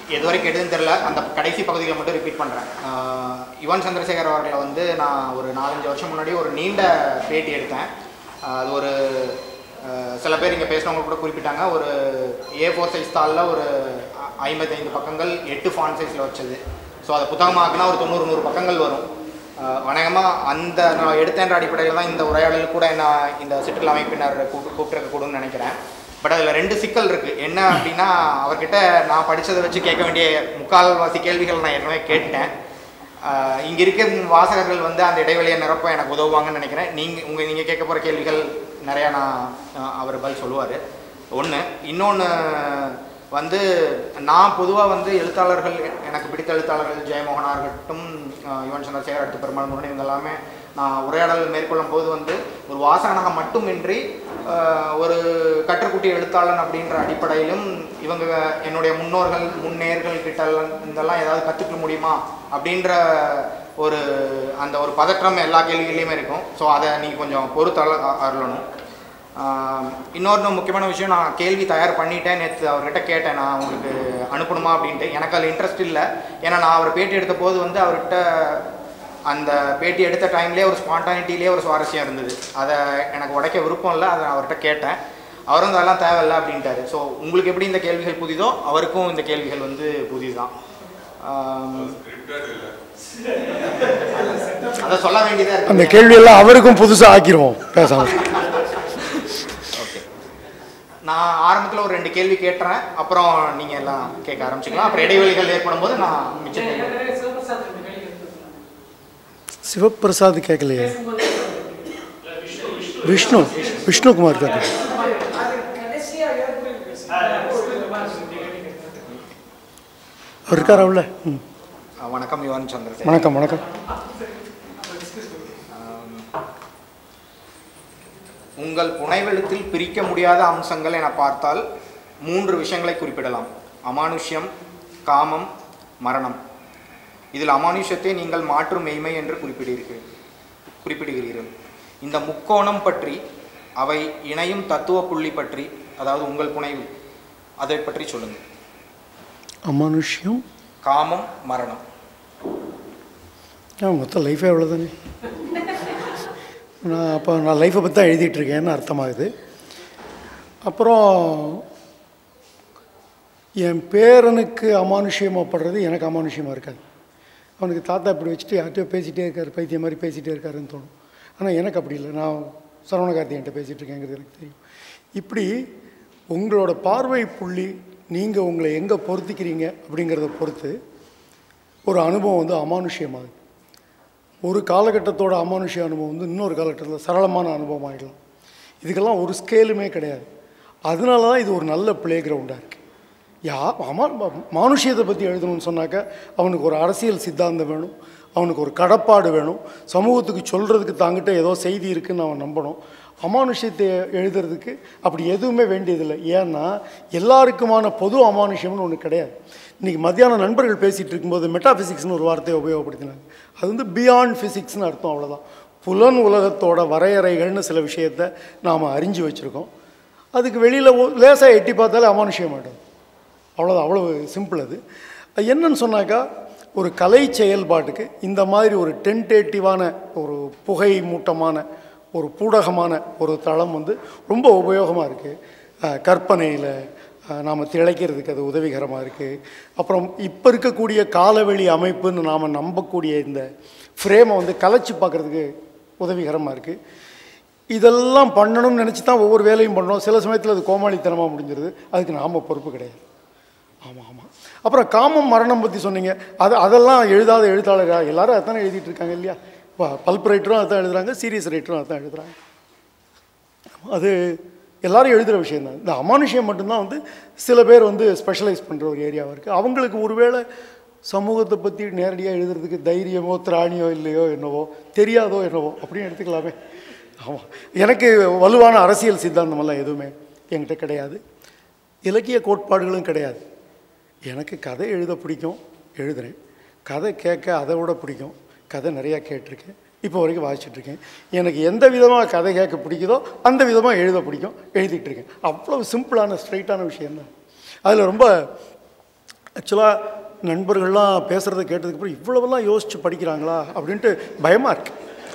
எது வரைக்கும் எடுதுன்னு தெரில அந்த கடைசி பகுதியில் மட்டும் ரிப்பீட் பண்ணுறேன் யுவன் சந்திரசேகர் அவர்களை வந்து நான் ஒரு நாலஞ்சு வருஷம் முன்னாடி ஒரு நீண்ட பேட்டி எடுத்தேன் ஆஹ் அது ஒரு ஆஹ் சில பேர் இங்கே பேசுனவங்க கூட குறிப்பிட்டாங்க ஒரு ஏ ஃபோர் சைஸ் தாளில் ஒரு ஐ- ஐம்பத்தைந்து பக்கங்கள் எட்டு ஃபான் சைஸில் வச்சது ஸோ அதை புத்தகமாக்குனா ஒரு தொண்ணூறு நூறு பக்கங்கள் வரும் வணக்கமாக அந்த நான் எடுத்தேன்ற அடிப்படையில் தான் இந்த உரையாடல் கூட நான் இந்த சிற்றில் அமைப்பினர் கூப்பிட்டு கூப்பிட்டுருக்க கூடுன்னு நினைக்கிறேன் பட் அதில் ரெண்டு சிக்கல் இருக்குது என்ன அப்படின்னா அவர்கிட்ட நான் படித்ததை வச்சு கேட்க வேண்டிய முக்கால்வாசி கேள்விகள் நான் ஏற்கனவே கேட்டேன் இங்கே இருக்க வாசகர்கள் வந்து அந்த இடைவெளியை நிரப்ப எனக்கு உதவுவாங்கன்னு நினைக்கிறேன் நீங்கள் உங்கள் நீங்கள் கேட்க போகிற கேள்விகள் நிறையா நான் அஹ், அவர் பதில் சொல்லுவார் ஒன்று இன்னொன்று வந்து நான் பொதுவாக வந்து எழுத்தாளர்கள் எ- எனக்கு பிடித்த எழுத்தாளர்கள் ஜெயமோகனா இருக்கட்டும் அஹ், யுவன் சந்திரசேகர் அடுத்து பெருமாள் முருகன் இவங்க எல்லாமே நான் உரையாடல் மேற்கொள்ளும் போது வந்து ஒரு வாசகனாக மட்டுமின்றி அஹ், ஒரு கற்றுக்குட்டி எழுத்தாளன் அப்படின்ற அடிப்படையிலும் இவங்க என்னுடைய முன்னோர்கள் முன்னேர்கள் கிட்ட எல்லாம் இதெல்லாம் ஏதாவது கற்றுக்க முடியுமா அப்படின்ற ஒரு அந்த ஒரு பதற்றம் எல்லா கேள்விகளையுமே இருக்கும் ஸோ அதை நீங்கள் கொஞ்சம் பொறுத்து அருள- அருளணும் ஆஹ் இன்னொரு முக்கியமான விஷயம் நான் கேள்வி தயார் பண்ணிட்டேன் நேற்று அவர்கிட்ட கேட்டேன் நான் உங்களுக்கு அனுப்பணுமா அப்படின்ட்டு எனக்கு அதில் இன்ட்ரெஸ்ட் இல்லை ஏன்னா நான் அவர் பேட்டி எடுத்த போது வந்து அவர்கிட்ட அந்த பேட்டி எடுத்த டைம்லேயே ஒரு ஸ்பான்டானிட்டிலேயே ஒரு சுவாரஸ்யம் இருந்தது அதை எனக்கு உடைக்க விருப்பம் இல்லை அதை அவர்கிட்ட கேட்டேன் அவரும் வந்து அதெல்லாம் தேவையில்லை அப்படின்ட்டாரு ஸோ உங்களுக்கு எப்படி இந்த கேள்விகள் புதிதோ அவருக்கும் இந்த கேள்விகள் வந்து புதிதுதான் ஆம், அதை சொல்ல வேண்டியதாக இருக்கு அந்த கேள்வியெல்லாம் அவருக்கும் புதுசாக ஆக்கிடுவோம் பேசாம ஓகே நான் ஆரம்பத்தில் ஒரு ரெண்டு கேள்வி கேட்டுறேன் அப்புறம் நீங்கள் எல்லாம் கேட்க ஆரம்பிச்சுக்கலாம் அப்புறம் இடைவெளிகள் ஏற்படும் போது நான் மிச்சம் கேட்குறேன் சிவபிரசாத் கேட்கலையே விஷ்ணு விஷ்ணுகுமார் கேட்கல அவர் இருக்காரா உள்ள ம் வணக்கம் யுவன் சந்திரசேகர் வணக்கம் வணக்கம் உங்கள் புனைவெழுத்தில் பிரிக்க முடியாத அம்சங்கள் என பார்த்தால் மூன்று விஷயங்களை குறிப்பிடலாம் அமானுஷ்யம் காமம் மரணம் இதில் அமானுஷ்யத்தை நீங்கள் மாற்றும் மெய்மை என்று குறிப்பிடுகிறீர்கள் குறிப்பிடுகிறீர்கள் இந்த முக்கோணம் பற்றி அவை இணையும் தத்துவ புள்ளி பற்றி அதாவது உங்கள் புனைவு அதை பற்றி சொல்லுங்கள் அமானுஷ்யம் காமம் மரணம் ஆ மொத்தம் லைஃபே அவ்வளோதானே நான் அப்போ நான் லைஃப்பை பற்றி தான் எழுதிட்டு இருக்கேன்னு அர்த்தமாகுது அப்புறம் என் பேரனுக்கு அமானுஷ்யமாகப்படுறது எனக்கு அமானுஷ்யமாக இருக்காது அவனுக்கு தாத்தா இப்படி வச்சுட்டு யார்கிட்டயோ பேசிகிட்டே இருக்கார் பைத்தியம் மாதிரி பேசிகிட்டே இருக்காருன்னு தோணும் ஆனால் எனக்கு அப்படி இல்லை நான் சரவண கார்த்திகன்ட்ட பேசிகிட்டு இருக்கேங்கிறது எனக்கு தெரியும் இப்படி உங்களோட பார்வை புள்ளி நீங்கள் உங்களை எங்கே பொருத்திக்கிறீங்க அப்படிங்கிறத பொறுத்து ஒரு அனுபவம் வந்து அமானுஷ்யமாகுது ஒரு காலகட்டத்தோட அமானுஷ்ய அனுபவம் வந்து இன்னொரு காலகட்டத்தில் சரளமான அனுபவம் ஆகிடலாம் இதுக்கெல்லாம் ஒரு ஸ்கேலுமே கிடையாது அதனால தான் இது ஒரு நல்ல ப்ளே கிரவுண்டாக இருக்குது யா அமா மானுஷ்யத்தை பற்றி எழுதணும்னு சொன்னாக்கா அவனுக்கு ஒரு அரசியல் சித்தாந்தம் வேணும் அவனுக்கு ஒரு கடப்பாடு வேணும் சமூகத்துக்கு சொல்கிறதுக்கு தாங்கிட்ட ஏதோ செய்தி இருக்குன்னு அவன் நம்பணும் அமானுஷ்யத்தை எழுதுறதுக்கு அப்படி எதுவுமே வேண்டியதில்லை ஏன்னா எல்லாருக்குமான பொது அமானுஷ்யம்னு ஒன்று கிடையாது இன்றைக்கி மத்தியானம் நண்பர்கள் பேசிகிட்டு இருக்கும்போது மெட்டாஃபிசிக்ஸ்னு ஒரு வார்த்தையை உபயோகப்படுத்தினாங்க அது வந்து பியாண்ட் ஃபிசிக்ஸ்னு அர்த்தம் அவ்வளோதான் புலன் உலகத்தோட வரையறைகள்னு சில விஷயத்தை நாம் அறிஞ்சு வச்சுருக்கோம் அதுக்கு வெளியில் லேசாக எட்டி பார்த்தாலே அமானுஷ்யம் ஆகிடும் அவ்வளோதான் அவ்வளவு சிம்பிள் அது அது என்னன்னு சொன்னாக்கா ஒரு கலை செயல்பாட்டுக்கு இந்த மாதிரி ஒரு டென்டேட்டிவான ஒரு புகை மூட்டமான ஒரு பூடகமான ஒரு தளம் வந்து ரொம்ப உபயோகமாக இருக்குது கற்பனையில் நாம் திளைக்கிறதுக்கு அது உதவிகரமாக இருக்குது அப்புறம் இப்போ இருக்கக்கூடிய காலவெளி அமைப்புன்னு நாம் நம்பக்கூடிய இந்த ஃப்ரேமை வந்து கலைச்சி பார்க்குறதுக்கு உதவிகரமாக இருக்குது இதெல்லாம் பண்ணணும்னு நினச்சி தான் ஒவ்வொரு வேலையும் பண்ணோம் சில சமயத்தில் அது கோமாளித்தனமாக முடிஞ்சிருது அதுக்கு நாம் பொறுப்பு கிடையாது ஆமாம் ஆமாம் அப்புறம் காமம் மரணம் பற்றி சொன்னீங்க அது அதெல்லாம் எழுதாத எழுத்தாளரா எல்லாரும் அதானே எழுதிட்டு இருக்காங்க இல்லையா இப்போ பல்ப் ரைட்டரும் அதான் எழுதுறாங்க சீரியஸ் ரைட்டரும் அதான் எழுதுறாங்க அது எல்லாரும் எழுதுகிற விஷயம் தான் இந்த அமானுஷ்யம் மட்டும்தான் வந்து சில பேர் வந்து ஸ்பெஷலைஸ் பண்ணுற ஒரு ஏரியாவாக இருக்குது அவங்களுக்கு ஒருவேளை சமூகத்தை பற்றி நேரடியாக எழுதுறதுக்கு தைரியமோ திராணியோ இல்லையோ என்னவோ தெரியாதோ என்னவோ அப்படின்னு எடுத்துக்கலாமே ஆமாம் எனக்கு வலுவான அரசியல் சித்தாந்தமெல்லாம் எதுவுமே என்கிட்ட கிடையாது இலக்கிய கோட்பாடுகளும் கிடையாது எனக்கு கதை எழுத பிடிக்கும் எழுதுகிறேன் கதை கேட்க அதை விட பிடிக்கும் கதை நிறையா கேட்டிருக்கேன் இப்போ வரைக்கும் வாசிச்சுட்ருக்கேன் எனக்கு எந்த விதமாக கதை கேட்க பிடிக்குதோ அந்த விதமாக எழுத பிடிக்கும் எழுதிட்டு இருக்கேன் அவ்வளோ சிம்பிளான ஸ்ட்ரைட்டான விஷயந்தான் அதில் ரொம்ப ஆக்சுவலாக நண்பர்கள்லாம் பேசுகிறத கேட்டதுக்கப்புறம் இவ்வளவெல்லாம் யோசித்து படிக்கிறாங்களா அப்படின்ட்டு பயமாக இருக்கு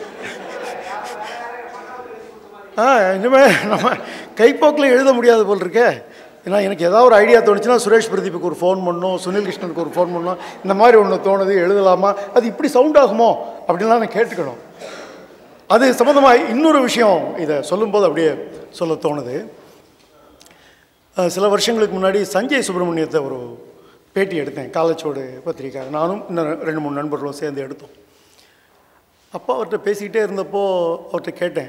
ஆ இனிமேல் நம்ம கைப்போக்கில் எழுத முடியாது போல் இருக்கே ஏன்னா எனக்கு ஏதாவது ஒரு ஐடியா தோணுச்சுன்னா சுரேஷ் பிரதீப்புக்கு ஒரு ஃபோன் பண்ணணும் சுனில் கிருஷ்ணனுக்கு ஒரு ஃபோன் பண்ணணும் இந்த மாதிரி ஒன்று தோணுது எழுதலாமா அது இப்படி சவுண்ட் ஆகுமோ அப்படின்லாம் நான் கேட்டுக்கணும் அது சம்மந்தமாக இன்னொரு விஷயம் இதை சொல்லும்போது அப்படியே சொல்ல தோணுது அஹ் சில வருஷங்களுக்கு முன்னாடி சஞ்சய் சுப்பிரமணியத்தை ஒரு பேட்டி எடுத்தேன் காலச்சோடு பத்திரிக்கை நானும் இன்னும் ரெண்டு மூணு நண்பர்களும் சேர்ந்து எடுத்தோம் அப்போ அவர்கிட்ட பேசிக்கிட்டே இருந்தப்போ அவர்கிட்ட கேட்டேன்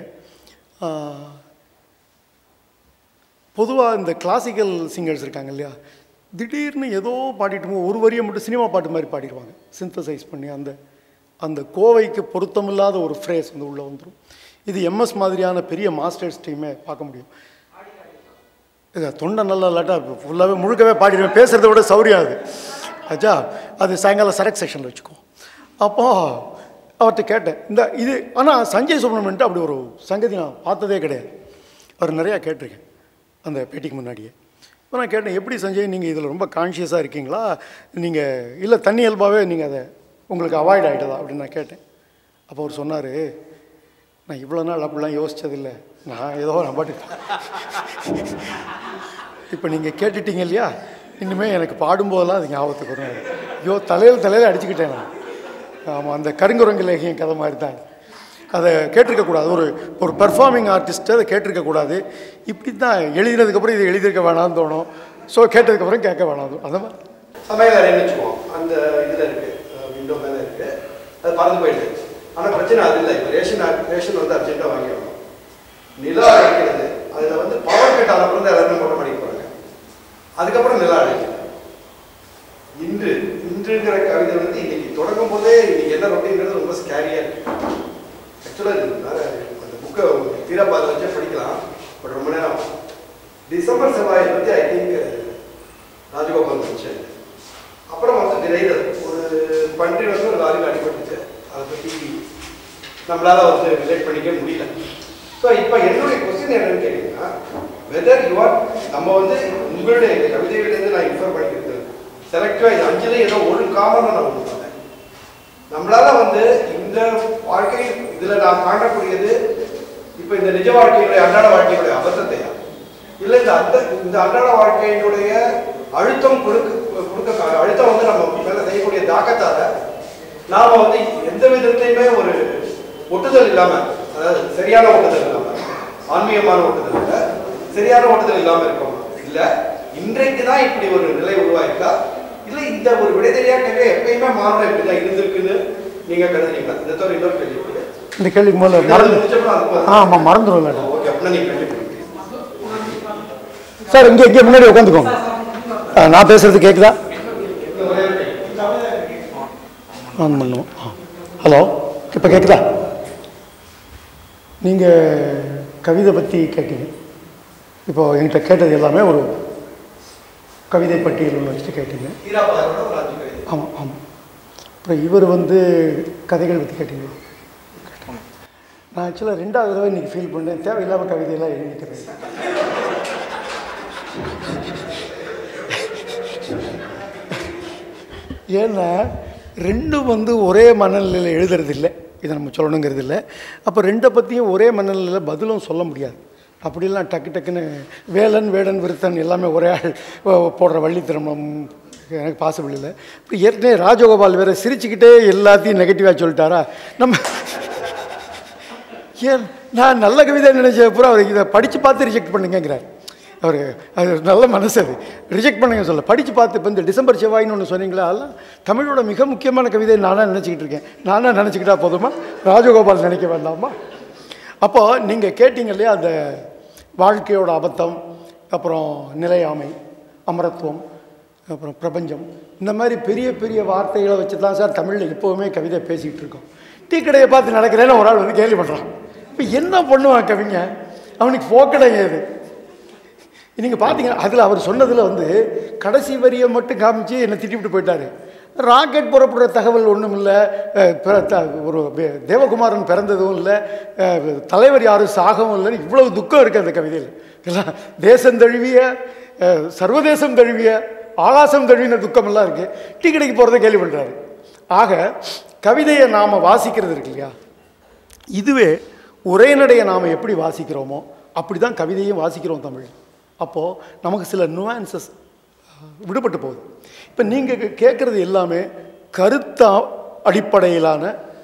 பொதுவாக இந்த கிளாசிக்கல் சிங்கர்ஸ் இருக்காங்க இல்லையா திடீர்னு ஏதோ பாடிட்டு போ- ஒரு வரியை மட்டும் சினிமா பாட்டு மாதிரி பாடிடுவாங்க சிந்தசைஸ் பண்ணி அந்த அந்த கோவைக்கு பொருத்தமில்லாத ஒரு ஃப்ரேஸ் வந்து உள்ளே வந்துடும் இது எம்எஸ் மாதிரியான பெரிய மாஸ்டர்ஸ் டீமே பார்க்க முடியும் இது தொண்டை நல்லா இல்லாட்டா ஃபுல்லாகவே முழுக்கவே பாடிடுவேன் பேசுகிறத விட சௌரியம் அது ஆச்சா அது சாயங்காலம் சரக் செக்ஷனில் வச்சுக்கோ அப்போ அவர்கிட்ட கேட்டேன் இந்த இது ஆனால் சஞ்சய் சுப்ரமணியன்ட்டு அப்படி ஒரு சங்கதி நான் பார்த்ததே கிடையாது அவர் நிறையா கேட்டிருக்கேன் அந்த பேட்டிக்கு முன்னாடியே இப்போ நான் கேட்டேன் எப்படி சஞ்சய் நீங்கள் இதில் ரொம்ப கான்ஷியஸாக இருக்கீங்களா நீங்கள் இல்லை தண்ணி இயல்பாகவே நீங்கள் அதை உங்களுக்கு அவாய்ட் ஆகிட்டதா அப்படின்னு நான் கேட்டேன் அப்போ அவர் சொன்னார் நான் இவ்வளோ நாள் அப்படிலாம் யோசிச்சதில்லை நான் ஏதோ நான் பாட்டுக்கு இப்போ நீங்கள் கேட்டுட்டீங்க இல்லையா இன்னுமே எனக்கு பாடும்போதெல்லாம் அது ஞாபகத்துக்கு வரும் ஐயோ தலையில் தலையில் அடிச்சுக்கிட்டேன் நான் ஆமாம் அந்த கருங்குரங்கு லேகியம் கதை மாதிரி தான் அதை கேட்டிருக்கக்கூடாது ஒரு ஒரு பெர்ஃபார்மிங் ஆர்டிஸ்ட்டு அதை கேட்டிருக்கக்கூடாது இப்படி தான் எழுதினதுக்கப்புறம் இதை எழுதியிருக்க வேணாம்னு தோணும் ஸோ கேட்டதுக்கப்புறம் கேட்க வேணாம் தோணும். அந்த மாதிரி சமையல் அறைன்னு வச்சுக்குவோம் அந்த இதில் இருக்கு விண்டோ மேலே இருக்கு அது பறந்து போயிடுது ஆனால் பிரச்சனை அது இல்லை இப்போ ரேஷன் ரேஷன் வந்து அர்ஜென்ட்டாக வாங்கிடணும் நிலா அழைக்கிறது அதில் வந்து பவர் கட் ஆன பிறகு எல்லாருமே மொட்டை மாடிக்கு போகிறாங்க அதுக்கப்புறம் நிலா அழைக்கிறது இன்று இன்றுங்கிற கவிதை வந்து இன்னைக்கு தொடங்கும் போதே இன்னைக்கு என்ன ரொட்டீங்கிறது ரொம்ப ஸ்கேரியாக இருக்கு ஆக்சுவலாக இது வேற அந்த புக்கை தீரப்பாதை வச்சே படிக்கலாம் பட் ரொம்ப நேரம் ஆகும். டிசம்பர் செவ்வாயை பற்றி ஐ திங்க் ராஜகோபால் நினச்சேன் அப்புறம் வந்து டிரைவர் ஒரு பன்றி வந்து ஒரு லாரியில் அடிபட்டுச்சு அதை பற்றி நம்மளால வந்து ரிலேட் பண்ணிக்க முடியல ஸோ இப்போ என்னுடைய கொஸ்டின் என்னன்னு கேட்டீங்கன்னா வெதர் யூ ஆர் நம்ம வந்து உங்களுடைய இந்த கவிதைகள்லேருந்து நான் இன்ஃபார்ம் பண்ணிக்கிறது செலக்டிவாக இது அஞ்சுலேயும் ஏதோ ஒரு காமனாக நான் ஒன்று பார்த்தேன் நம்மளால வந்து இந்த வாழ்க்கை இதில் நான் காணக்கூடியது இப்போ இந்த நிஜ வாழ்க்கையுடைய அன்றாட வாழ்க்கையுடைய அபத்தத்தையா இல்லை இந்த அந்த இந்த அன்றாட வாழ்க்கையினுடைய அழுத்தம் கொடுக்க கொடுக்க அழுத்தம் வந்து நம்ம மேல செய்யக்கூடிய தாக்கத்தால நாம வந்து எந்த விதத்திலையுமே ஒரு ஒட்டுதல் இல்லாம அதாவது சரியான ஒட்டுதல் இல்லாம ஆன்மீகமான ஒட்டுதல் இல்ல சரியான ஒட்டுதல் இல்லாம இருக்கோம் இல்ல இன்றைக்கு தான் இப்படி ஒரு நிலை உருவாயிருக்கா இல்ல இந்த ஒரு விடை தெரியா கேள்வி எப்பயுமே மாறணும் இப்படிதான் இருந்திருக்குன்னு நீங்க கருதுறீங்களா இந்த தவிர இன்னொரு கேள்வி இருக்கு. இந்த கேள்விக்கு முதல்ல இது மறந்து முடிச்சப்பறம் அது போதும். ஆ ஆமாம் மறந்துடும் மேடம் ஓகே அப்படின்னா நீங்க கண்டிப்பா சார் இங்கே இங்கே முன்னாடி உட்காந்துக்கோங்க ஆ, நான் பேசுறது கேட்குதா ஆன் பண்ணுவோம் ஹலோ இப்போ கேட்குதா நீங்கள் கவிதை பற்றி கேட்டீங்க இப்போ என்கிட்ட கேட்டது எல்லாமே ஒரு கவிதை பட்டியல் ஒன்று வச்சுட்டு கேட்டீங்க தீராபாதோட ஒரு அஞ்சு கவிதை ஆமாம் ஆமாம் அப்புறம் இவர் வந்து கதைகள் பற்றி கேட்டீங்களா நான் ஆக்சுவலாக ரெண்டாவது தடவை இன்றைக்கி ஃபீல் பண்ணேன் தேவையில்லாமல் கவிதையெல்லாம் எழுதிக்கிறேன் ஏன்னா ரெண்டும் வந்து ஒரே மனநிலையில் எழுதுறது இல்லை இதை நம்ம சொல்லணுங்கிறது இல்லை அப்போ ரெண்டை பற்றியும் ஒரே மனநிலையில் பதிலும் சொல்ல முடியாது அப்படிலாம் டக்கு டக்குன்னு வேலன் வேடன் விருத்தன் எல்லாமே ஒரே ஆள் போ- போடுற வள்ளி திருமணம் எனக்கு பாசிபிள் இல்லை இப்போ ஏற்கனவே ராஜகோபால் வேற சிரிச்சுக்கிட்டே எல்லாத்தையும் நெகட்டிவாக சொல்லிட்டாரா நம்ம ஏன் நான் நல்ல கவிதை நினைச்ச பூரா அவர் இதை படித்து பார்த்து ரிஜெக்ட் பண்ணுங்கங்கிறார் அவர் அது ஒரு நல்ல மனசு அது ரிஜெக்ட் பண்ணுங்க சொல்ல படித்து பார்த்து இப்போ இந்த டிசம்பர் செவ்வாய்னு ஒன்று சொன்னீங்களா அதெல்லாம் தமிழோட மிக முக்கியமான கவிதை நானாக நினச்சிக்கிட்டு இருக்கேன் நானாக நினச்சிக்கிட்டா போதுமா ராஜகோபால் நினைக்க வேண்டாமா அப்போ நீங்கள் கேட்டீங்க இல்லையா அந்த வாழ்க்கையோட அபத்தம் அப்புறம் நிலையாமை அமரத்துவம் அப்புறம் பிரபஞ்சம் இந்த மாதிரி பெரிய பெரிய வார்த்தைகளை வச்சு தான் சார் தமிழில் எப்போவுமே கவிதை பேசிக்கிட்டு இருக்கோம் டீ கடையை பார்த்து நடக்கிறேன்னு ஒரு ஆள் வந்து கேள்வி பண்ணுறான் இப்போ என்ன பண்ணுவான் கவிங்க அவனுக்கு போக்கடை ஏது நீங்கள் பார்த்தீங்கன்னா அதில் அவர் சொன்னதில் வந்து கடைசி வரியை மட்டும் காமிச்சு என்னை திட்டிவிட்டு போயிட்டாரு ராக்கெட் புறப்படுற தகவல் ஒன்றும் இல்லை ஒரு வே- தேவகுமாரன் பிறந்ததும் இல்லை அஹ், தலைவர் யாரும் சாகவும் இல்லைன்னு இவ்வளவு துக்கம் இருக்குது அந்த கவிதையில் எல்லாம் தேசம் தழுவிய அஹ், சர்வதேசம் தழுவிய ஆகாசம் தழுவின துக்கமெல்லாம் இருக்குது டீ கடைக்கு போகிறத கேள்வி பண்ணுறாரு ஆக கவிதையை நாம் வாசிக்கிறது இருக்கு இல்லையா இதுவே உரைநடையை நாம் எப்படி வாசிக்கிறோமோ அப்படி தான் கவிதையும் வாசிக்கிறோம் தமிழ் அப்போது நமக்கு சில நுவான்சஸ் விடுபட்டு போகுது இப்போ நீங்கள் கேட்குறது எல்லாமே கருத்தா அடிப்படையிலான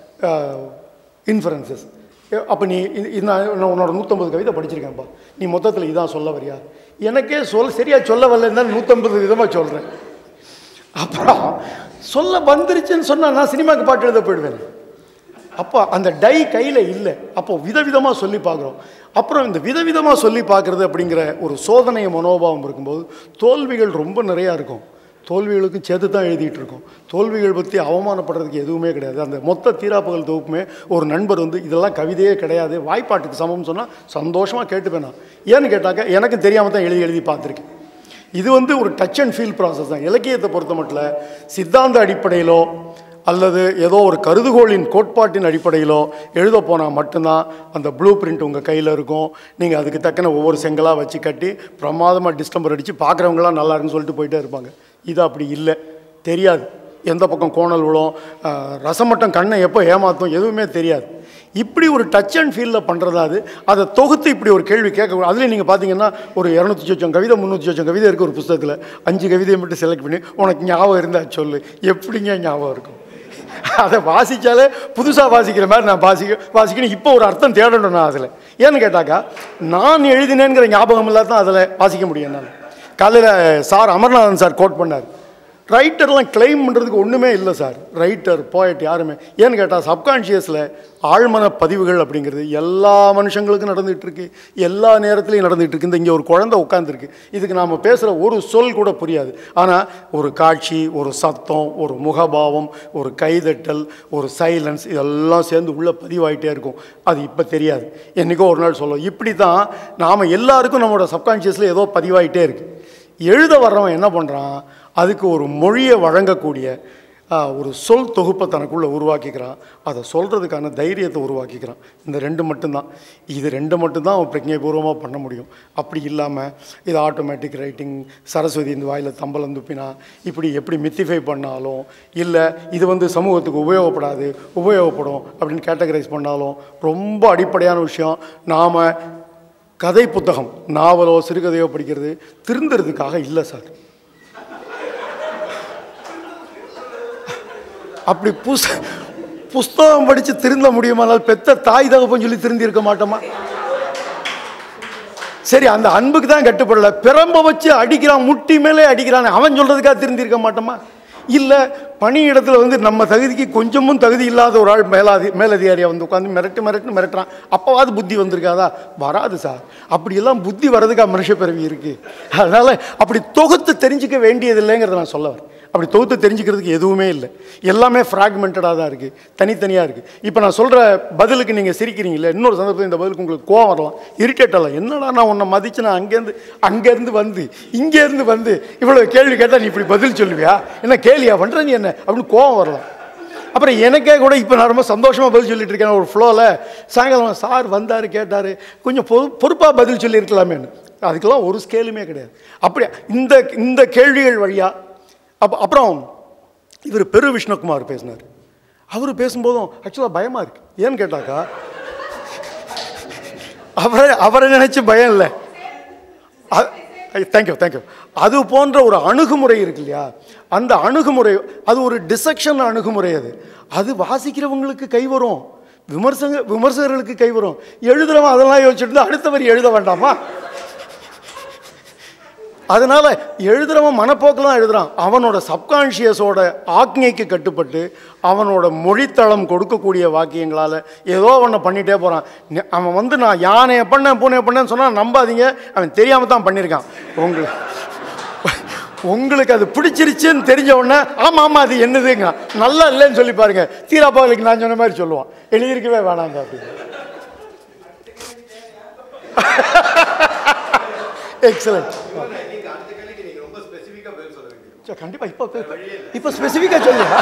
இன்ஃபரன்சஸ் அப்போ நீ இது இது நான் நான் உன்னோட நூற்றம்பது கவிதை படிச்சிருக்கேன்ப்பா நீ மொத்தத்தில் இதான் சொல்ல வரியா எனக்கே சொல் சரியாக சொல்ல வரலன்னு தான் நூற்றம்பது விதமாக சொல்கிறேன் அப்புறம் சொல்ல வந்துருச்சுன்னு சொன்னால் நான் சினிமாக்கு பாட்டு எழுத போயிடுவேன் அப்போ அந்த டை கையில் இல்லை அப்போ விதவிதமாக சொல்லி பார்க்குறோம் அப்புறம் இந்த விதவிதமாக சொல்லி பார்க்குறது அப்படிங்கிற ஒரு சோதனை மனோபாவம் இருக்கும்போது தோல்விகள் ரொம்ப நிறையா இருக்கும் தோல்விகளுக்கு சேர்த்து தான் எழுதிட்டு இருக்கோம் தோல்விகள் பற்றி அவமானப்படுறதுக்கு எதுவுமே கிடையாது அந்த மொத்த தீராப்புகள் தொகுப்புமே ஒரு நண்பர் வந்து இதெல்லாம் கவிதையே கிடையாது வாய்ப்பாட்டுக்கு சமம்னு சொன்னால் சந்தோஷமாக கேட்டுப்பேன் நான் ஏன்னு கேட்டாக்க எனக்கு தெரியாமல் தான் எழுதி எழுதி பார்த்துருக்கேன் இது வந்து ஒரு டச் அண்ட் ஃபீல் ப்ராசஸ் தான் இலக்கியத்தை பொறுத்த மட்டும் சித்தாந்த அடிப்படையிலோ அல்லது ஏதோ ஒரு கருதுகோளின் கோட்பாட்டின் அடிப்படையிலோ எழுத போனால் மட்டும்தான் அந்த ப்ளூ பிரிண்ட் உங்கள் கையில் இருக்கும் நீங்கள் அதுக்கு தக்கன ஒவ்வொரு செங்கலாக வச்சு கட்டி பிரமாதமாக டிஸ்டம்பர் அடித்து பார்க்குறவங்களாம் நல்லா இருக்குன்னு சொல்லிட்டு போயிட்டே இருப்பாங்க இது அப்படி இல்லை தெரியாது எந்த பக்கம் கோணல் விழும் ஆஹ், ரசமட்டம் கண்ணை எப்போ ஏமாற்றும் எதுவுமே தெரியாது இப்படி ஒரு டச் அண்ட் ஃபீலில் பண்ணுறதா அது அதை தொகுத்து இப்படி ஒரு கேள்வி கேட்க அதுலேயும் நீங்கள் பார்த்தீங்கன்னா ஒரு இரநூத்தி சொச்சம் கவிதை முந்நூற்றி சொச்சம் கவிதை இருக்குது ஒரு புஸ்தகத்தில் அஞ்சு கவிதையை மட்டும் செலக்ட் பண்ணி உனக்கு ஞாபகம் இருந்தால் சொல்லு எப்படிங்க ஞாபகம் இருக்கும் அதை வாசித்தாலே புதுசாக வாசிக்கிற மாதிரி நான் வாசிக்க வாசிக்கணும் இப்போ ஒரு அர்த்தம் தேடணும் நான் அதில் ஏன்னு கேட்டாக்கா நான் எழுதினேங்கிற ஞாபகம் இல்லாத தான் அதில் வாசிக்க முடியும் என்னால் காலையில் சார் அமர்நாதன் சார் கோட் பண்ணார் ரைட்டர்லாம் கிளைம் பண்ணுறதுக்கு ஒன்றுமே இல்லை சார் ரைட்டர் போயட் யாருமே ஏன்னு கேட்டால் சப்கான்ஷியஸில் ஆழ்மன பதிவுகள் அப்படிங்கிறது எல்லா மனுஷங்களுக்கும் நடந்துகிட்டு இருக்கு எல்லா நேரத்துலையும் நடந்துகிட்டு இருக்கு இந்த இங்கே ஒரு குழந்தை உட்காந்துருக்கு இதுக்கு நாம் பேசுகிற ஒரு சொல் கூட புரியாது ஆனால் ஒரு காட்சி ஒரு சத்தம் ஒரு முகபாவம் ஒரு கைதட்டல் ஒரு சைலன்ஸ் இதெல்லாம் சேர்ந்து உள்ளே பதிவாயிட்டே இருக்கும் அது இப்போ தெரியாது என்றைக்கோ ஒரு நாள் சொல்லும் இப்படி தான் நாம் எல்லாருக்கும் நம்மளோட சப்கான்ஷியஸில் ஏதோ பதிவாயிட்டே இருக்குது எழுத வர்றவன் என்ன பண்ணுறான் அதுக்கு ஒரு மொழியை வழங்கக்கூடிய ஆ, ஒரு சொல் தொகுப்பை தனக்குள்ளே உருவாக்கிக்கிறான் அதை சொல்கிறதுக்கான தைரியத்தை உருவாக்கிக்கிறான் இந்த ரெண்டு மட்டும்தான் இது ரெண்டு மட்டும்தான் அவன் பிரஜைபூர்வமாக பண்ண முடியும் அப்படி இல்லாமல் இது ஆட்டோமேட்டிக் ரைட்டிங் சரஸ்வதி இந்த வாயில் தம்பலம் துப்பினா இப்படி எப்படி மித்திஃபை பண்ணாலும் இல்லை இது வந்து சமூகத்துக்கு உபயோகப்படாது உபயோகப்படும் அப்படின்னு கேட்டகரைஸ் பண்ணாலும் ரொம்ப அடிப்படையான விஷயம் நாம் கதை புத்தகம் நாவலோ சிறுகதையோ படிக்கிறது திருந்துறதுக்காக இல்லை சார் அப்படி புஸ் புஸ்தகம் படித்து திருந்த முடியுமானால் பெத்த தாய் தகப்பன் சொல்லி திருந்தி இருக்க மாட்டோமா சரி அந்த அன்புக்கு தான் கட்டுப்படல பிரம்ப வச்சு அடிக்கிறான் முட்டி மேலே அடிக்கிறான் அவன் சொல்றதுக்காக திருந்தி இருக்க மாட்டோமா இல்லை பணியிடத்தில் வந்து நம்ம தகுதிக்கு கொஞ்சமும் தகுதி இல்லாத ஒரு ஆள் மேலாதி மேலதிகாரியாக வந்து உட்காந்து மிரட்டு மிரட்டு மிரட்டுறான் அப்போவாது புத்தி வந்திருக்காதா வராது சார் அப்படியெல்லாம் புத்தி வர்றதுக்கா மனுஷ பிறவி இருக்குது அதனால் அப்படி தொகுத்து தெரிஞ்சுக்க வேண்டியதில்லைங்கிறத நான் சொல்ல வரேன் அப்படி தொகுத்து தெரிஞ்சுக்கிறதுக்கு எதுவுமே இல்லை எல்லாமே ஃப்ராக்மெண்டடாக தான் இருக்குது தனித்தனியாக இருக்குது இப்போ நான் சொல்கிற பதிலுக்கு நீங்கள் சிரிக்கிறீங்களே இன்னொரு சந்தர்ப்பத்தில் இந்த பதிலுக்கு உங்களுக்கு கோவம் வரலாம் இரிட்டேட் ஆகலாம் என்னடா நான் உன்னை மதிச்சு நான் அங்கேருந்து அங்கேருந்து வந்து இங்கேருந்து வந்து இவ்வளோ கேள்வி கேட்டால் நீ இப்படி பதில் சொல்லுவியா என்ன கேலியா பண்ணுற நீ என்ன அப்படின்னு கோவம் வரலாம் அப்புறம் எனக்கே கூட இப்போ நான் ரொம்ப சந்தோஷமாக பதில் சொல்லிட்டு இருக்கேன் ஒரு ஃப்ளோவில் சாயங்காலம் சார் வந்தார் கேட்டார் கொஞ்சம் பொறு பொறுப்பாக பதில் சொல்லியிருக்கலாமேன்னு அதுக்கெல்லாம் ஒரு ஸ்கேலுமே கிடையாது அப்படி இந்த இந்த கேள்விகள் வழியாக அப்போ அப்புறம் இவர் பெரு விஷ்ணுகுமார் பேசினார் அவர் பேசும்போதும் ஆக்சுவலாக பயமாக இருக்கு ஏன்னு கேட்டாக்கா அவரை அவரை நினைச்சு பயம் இல்லை தேங்க்யூ தேங்க்யூ அது போன்ற ஒரு அணுகுமுறை இருக்கு இல்லையா அந்த அணுகுமுறை அது ஒரு டிசெக்ஷன் அணுகுமுறை அது அது வாசிக்கிறவங்களுக்கு கை வரும் விமர்சக விமர்சகர்களுக்கு கை வரும் எழுதுறவன் அதெல்லாம் யோசிச்சுட்டு இருந்தா அடுத்த வரி எழுத வேண்டாமா அதனால எழுதுறவன் மனப்போக்கெல்லாம் எழுதுறான் அவனோட சப்கான்ஷியஸோட ஆக்ஞைக்கு கட்டுப்பட்டு அவனோட மொழித்தளம் கொடுக்கக்கூடிய வாக்கியங்களால் ஏதோ ஒன்று பண்ணிகிட்டே போகிறான் அவன் வந்து நான் யானையை பண்ணேன் பூனையை பண்ணேன்னு சொன்னால் நம்பாதீங்க அவன் தெரியாமல் தான் பண்ணியிருக்கான் உங்களுக்கு உங்களுக்கு அது பிடிச்சிருச்சுன்னு தெரிஞ்ச உடனே ஆமாம் ஆமாம் அது என்னதுங்க நல்லா இல்லைன்னு சொல்லி பாருங்க தீராப்பாவலுக்கு நான் சொன்ன மாதிரி சொல்லுவான் எழுதியிருக்கவே வேணாங்க அப்படின்னு எக்ஸலண்ட் நீங்க அடுத்த கேள்விக்கு நீங்க ரொம்ப ஸ்பெசிஃபிக்கா பதில் சொல்ல வேண்டியது சரி, கண்டிப்பா இப்போ இப்போ ஸ்பெசிஃபிக்காக சொல்லுங்க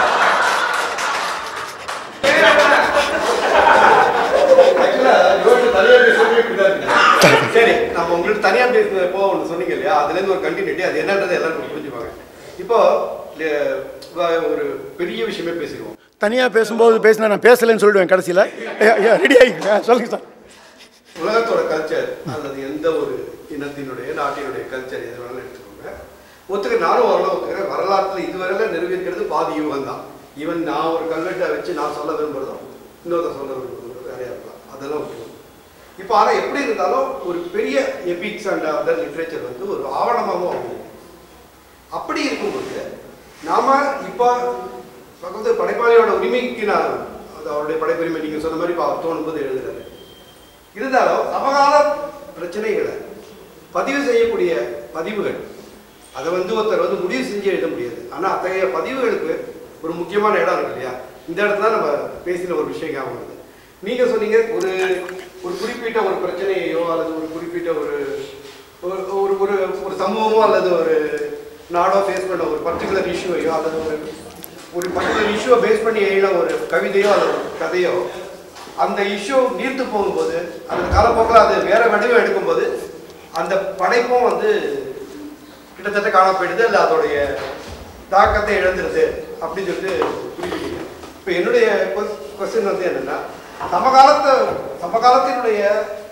ஆக்சுவலா யோசிச்சு தனியா பேசுறதே இப்படிதான் இருக்கு. சரி நம்ம உங்களுக்கு தனியா பேசுனது போ ஒன்று சொன்னீங்க இல்லையா அதுல இருந்து ஒரு கண்டினியூட்டி அது என்னன்றது எல்லாரும் புரிஞ்சுப்பாங்க இப்போ லே- வ- ஒரு பெரிய விஷயமே பேசிடுவோம் தனியாக பேசும்போது பேசினா நான் பேசலைன்னு சொல்லிடுவேன் கடைசியில் ரெடி ஆகிங்க சொல்லுங்கள் சார் உலகத்தோட கல்ச்சர் அல்லது எந்த ஒரு இனத்தினுடைய நாட்டினுடைய கல்ச்சர் எது வேணாலும் எடுத்துக்கோங்க ஒத்துக்க நானும் ஓரளவு ஒத்துக்கிறேன் வரலாற்றில் இதுவரையில நிரூபிக்கிறது பாதி யுகம் தான் ஈவன் நான் ஒரு கல்வெட்டை வச்சு நான் சொல்ல விரும்புறதும் இன்னொருத்த சொல்ல விரும்புறதும் வேறையா இருக்கலாம் அதெல்லாம் விட்டுருவோம் இப்போ ஆனால் எப்படி இருந்தாலும் ஒரு பெரிய எபிக்ஸ் அண்ட் அதர் லிட்ரேச்சர் வந்து ஒரு ஆவணமாகவும் அமையும் அப்படி இருக்கும்போது நாம இப்போ வந்து படைப்பாளியோட உரிமைக்கு நான் அது அவருடைய படைப்புரிமை நீங்கள் சொன்ன மாதிரி இப்போ அவர் தோணும்போது எழுதுறாரு இருந்தாலும் சமகால பிரச்சனைகளை பதிவு செய்யக்கூடிய பதிவுகள் அதை வந்து ஒருத்தர் வந்து முடிவு செஞ்சு எழுத முடியாது ஆனால் அத்தகைய பதிவுகளுக்கு ஒரு முக்கியமான இடம் இருக்கு இல்லையா இந்த இடத்துல நம்ம பேசின ஒரு விஷயம் ஞாபகம் வருது நீங்க சொன்னீங்க ஒரு ஒரு குறிப்பிட்ட ஒரு பிரச்சனையோ அல்லது ஒரு குறிப்பிட்ட ஒரு ஒரு ஒரு ஒரு ஒரு சமூகமோ அல்லது ஒரு நாடோ ஃபேஸ் பண்ண ஒரு பர்டிகுலர் இஷ்யூவையோ அல்லது ஒரு ஒரு பர்டிகுலர் இஷ்யூவை பேஸ் பண்ணி எழுதின ஒரு கவிதையோ அல்லது ஒரு கதையோ அந்த இஷ்யூ நீர்த்து போகும்போது அந்த காலப்போக்கில் அது வேற வடிவம் எடுக்கும்போது அந்த படைப்பும் வந்து கிட்டத்தட்ட காண போயிடுது இல்லை அதோடைய தாக்கத்தை இழந்துருது அப்படின்னு சொல்லிட்டு குறிப்பிட்டீங்க இப்போ என்னுடைய கொஸ்டின் வந்து என்னன்னா சமகாலத்தை சமகாலத்தினுடைய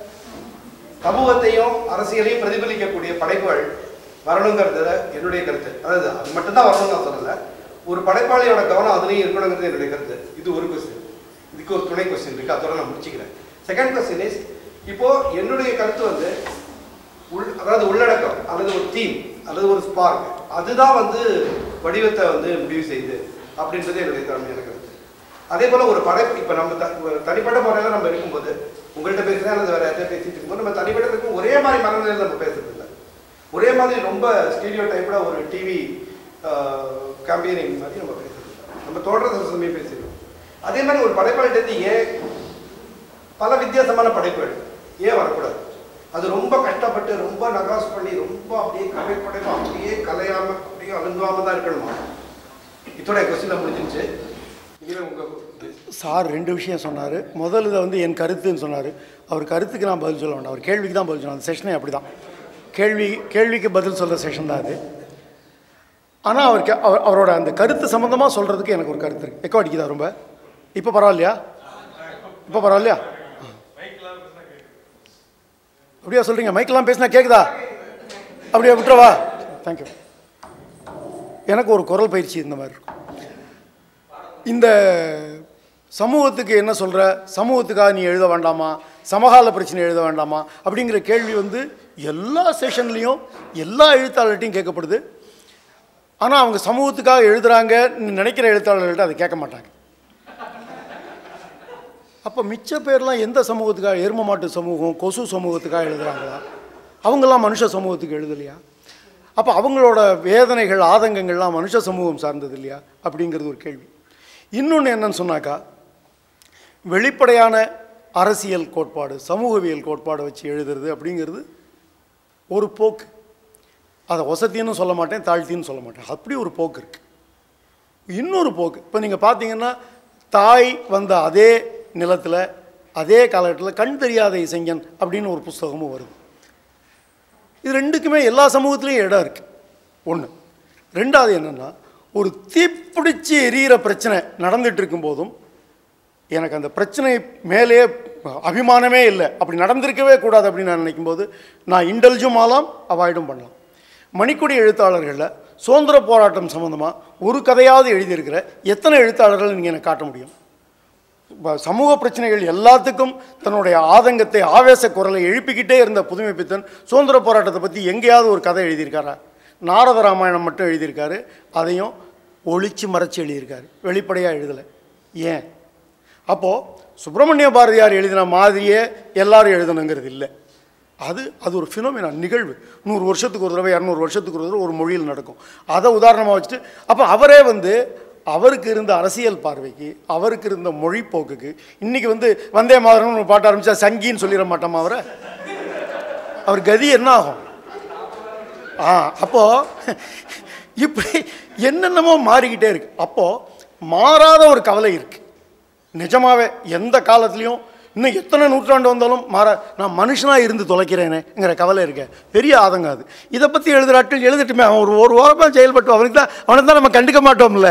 சமூகத்தையும் அரசியலையும் பிரதிபலிக்கக்கூடிய படைப்புகள் வரணுங்கிறதுல என்னுடைய கருத்து அதாவது அது மட்டும்தான் வரணும்னு நான் சொல்லலை ஒரு படைப்பாளியோட கவனம் அதுலேயும் இருக்கணுங்கிறது என்னுடைய கருத்து இது ஒரு கொஸ்டின் இதுக்கு ஒரு துணை கொஸ்டின் இருக்கு அதோட நான் முடிச்சுக்கிறேன் செகண்ட் கொஸ்டின் இஸ் இப்போ என்னுடைய கருத்து வந்து உள் அதாவது உள்ளடக்கம் அல்லது ஒரு தீம் அல்லது ஒரு ஸ்பார்க் அதுதான் வந்து வடிவத்தை வந்து முடிவு செய்யுது அப்படின்றது என்னுடைய திறமையான கருத்து அதே போல ஒரு படைப்பு இப்போ நம்ம த- ஒரு தனிப்பட்ட முறையில் நம்ம இருக்கும்போது உங்கள்கிட்ட பேசுகிறேன் அல்லது வேற யார்கிட்ட பேசிட்டு இருக்கும்போது நம்ம தனிப்பட்ட இருக்கும் ஒரே மாதிரி மனநிலையில் நம்ம பேசுறது இல்லை ஒரே மாதிரி ரொம்ப ஸ்டீரியோ டைப்ல ஒரு டிவி கேம்பெயினிங் மாதிரி நம்ம பேசுறது இல்ல. நம்ம தொடர்ற சமயம் பேசிடுவோம் அதே மாதிரி ஒரு படைப்பாளிட்டு ஏன் பல வித்தியாசமான படைப்புகள் ஏன் வரக்கூடாது அது ரொம்ப கஷ்டப்பட்டு ரொம்ப நகாஸ் பண்ணி ரொம்ப அப்படியே கலை படைப்பு அப்படியே கலையாம அப்படியே அழுந்துவாம தான் இருக்கணுமா இதோட கொஸ்டின் முடிஞ்சிருச்சு இனிமே உங்க சார் ரெண்டு விஷயம் சொன்னார் முதல் இதை வந்து என் கருத்துன்னு சொன்னார் அவர் கருத்துக்கு நான் பதில் சொல்ல வேண்டாம் அவர் கேள்விக்கு தான் பதில் சொல்லணும் அந்த செஷனே அப்படி தான் கேள்வி கேள்விக்கு பதில் சொல்கிற செஷன் தான் அது ஆனால் அவர் கே- அவர் அவரோட அந்த கருத்து சம்மந்தமாக சொல்கிறதுக்கு எனக்கு ஒரு கருத்து இருக்குது எக்கோ அடிக்குதா ரொம்ப இப்போ பரவாயில்லையா இப்போ பரவாயில்லையா அப்படியா சொல்கிறீங்க மைக்கெல்லாம் பேசினா கேட்குதா அப்படியா விட்டுறவா தேங்க்யூ எனக்கு ஒரு குரல் பயிற்சி இந்த மாதிரி இருக்கும் இந்த சமூகத்துக்கு என்ன சொல்கிற சமூகத்துக்காக நீ எழுத வேண்டாமா சமகால பிரச்சனை எழுத வேண்டாமா அப்படிங்கிற கேள்வி வந்து எல்லா செஷன்லேயும் எல்லா எழுத்தாளர்கிட்டையும் கேட்கப்படுது ஆனால் அவங்க சமூகத்துக்காக எழுதுகிறாங்கன்னு நினைக்கிற எழுத்தாளர்கள்ட்ட அதை கேட்க மாட்டாங்க அப்போ மிச்ச பேர்லாம் எந்த சமூகத்துக்காக எரும மாட்டு சமூகம் கொசு சமூகத்துக்காக எழுதுகிறாங்களா அவங்கெல்லாம் மனுஷ சமூகத்துக்கு எழுதலையா அப்போ அவங்களோட வேதனைகள் ஆதங்கங்கள்லாம் மனுஷ சமூகம் சார்ந்தது இல்லையா அப்படிங்கிறது ஒரு கேள்வி இன்னொன்று என்னன்னு சொன்னாக்கா வெளிப்படையான அரசியல் கோட்பாடு சமூகவியல் கோட்பாடை வச்சு எழுதுறது அப்படிங்கிறது ஒரு போக்கு அதை வசத்தின்னு சொல்ல மாட்டேன் தாழ்த்தின்னு சொல்ல மாட்டேன் அப்படி ஒரு போக்கு இருக்குது இன்னொரு போக்கு இப்போ நீங்கள் பார்த்தீங்கன்னா தாய் வந்த அதே நிலத்தில் அதே காலகட்டத்தில் கண் தெரியாத இசைஞன் அப்படின்னு ஒரு புஸ்தகமும் வருது இது ரெண்டுக்குமே எல்லா சமூகத்துலேயும் இடம் இருக்குது ஒன்று ரெண்டாவது என்னென்னா ஒரு தீப்பிடிச்சு எரியிற பிரச்சனை நடந்துட்டு இருக்கும்போதும் எனக்கு அந்த பிரச்சனை மேலே அபிமானமே இல்லை அப்படி நடந்திருக்கவே கூடாது அப்படின்னு நான் நினைக்கும்போது நான் இன்டெலிஜும் ஆகலாம் அவாய்டும் பண்ணலாம் மணிக்கொடி எழுத்தாளர்களில் சுதந்திர போராட்டம் சம்மந்தமாக ஒரு கதையாவது எழுதியிருக்கிற எத்தனை எழுத்தாளர்கள் நீங்கள் எனக்கு காட்ட முடியும் ப- சமூக பிரச்சனைகள் எல்லாத்துக்கும் தன்னுடைய ஆதங்கத்தை ஆவேச குரலை எழுப்பிக்கிட்டே இருந்த புதுமை பித்தன் சுதந்திர போராட்டத்தை பற்றி எங்கேயாவது ஒரு கதை எழுதியிருக்காரா நாரத ராமாயணம் மட்டும் எழுதியிருக்காரு அதையும் ஒளிச்சு மறைச்சு எழுதியிருக்காரு வெளிப்படையாக எழுதலை ஏன் அப்போது சுப்பிரமணிய பாரதியார் எழுதின மாதிரியே எல்லாரும் எழுதணுங்கிறது இல்லை அது அது ஒரு ஃபினோமினா நிகழ்வு நூறு வருஷத்துக்கு ஒரு தடவை இரநூறு வருஷத்துக்கு ஒரு தடவை ஒரு மொழியில் நடக்கும் அதை உதாரணமாக வச்சுட்டு அப்போ அவரே வந்து அவருக்கு இருந்த அரசியல் பார்வைக்கு அவருக்கு இருந்த மொழி போக்குக்கு இன்றைக்கி வந்து வந்தே மாதரம்னு ஒரு பாட்டு ஆரம்பித்தா சங்கின்னு சொல்லிட மாட்டோமா அவரை அவர் கதி என்ன ஆகும் ஆ அப்போது இப்படி என்னென்னமோ மாறிக்கிட்டே இருக்கு அப்போது மாறாத ஒரு கவலை இருக்குது நிஜமாவே எந்த காலத்துலேயும் இன்னும் எத்தனை நூற்றாண்டு வந்தாலும் மாற நான் மனுஷனாக இருந்து தொலைக்கிறேனேங்கிற கவலை இருக்க பெரிய ஆதங்கம் அது இதை பற்றி எழுதுகிற ஆட்கள் எழுதட்டுமே அவன் ஒரு ஒரு வாரமாக செயல்பட்டு அவனுக்கு தான் அவனுக்கு தான் நம்ம கண்டுக்க மாட்டோம்ல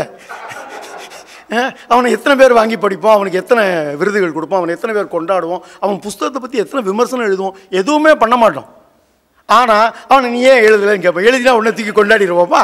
அஹ், அவனை எத்தனை பேர் வாங்கி படிப்போம் அவனுக்கு எத்தனை விருதுகள் கொடுப்போம் அவனை எத்தனை பேர் கொண்டாடுவோம் அவன் புஸ்தகத்தை பற்றி எத்தனை விமர்சனம் எழுதுவோம் எதுவுமே பண்ண மாட்டோம் ஆனால் அவனை நீ ஏன் எழுதலைன்னு கேட்பேன் எழுதினா உன்னை தூக்கி கொண்டாடிடுவோப்பா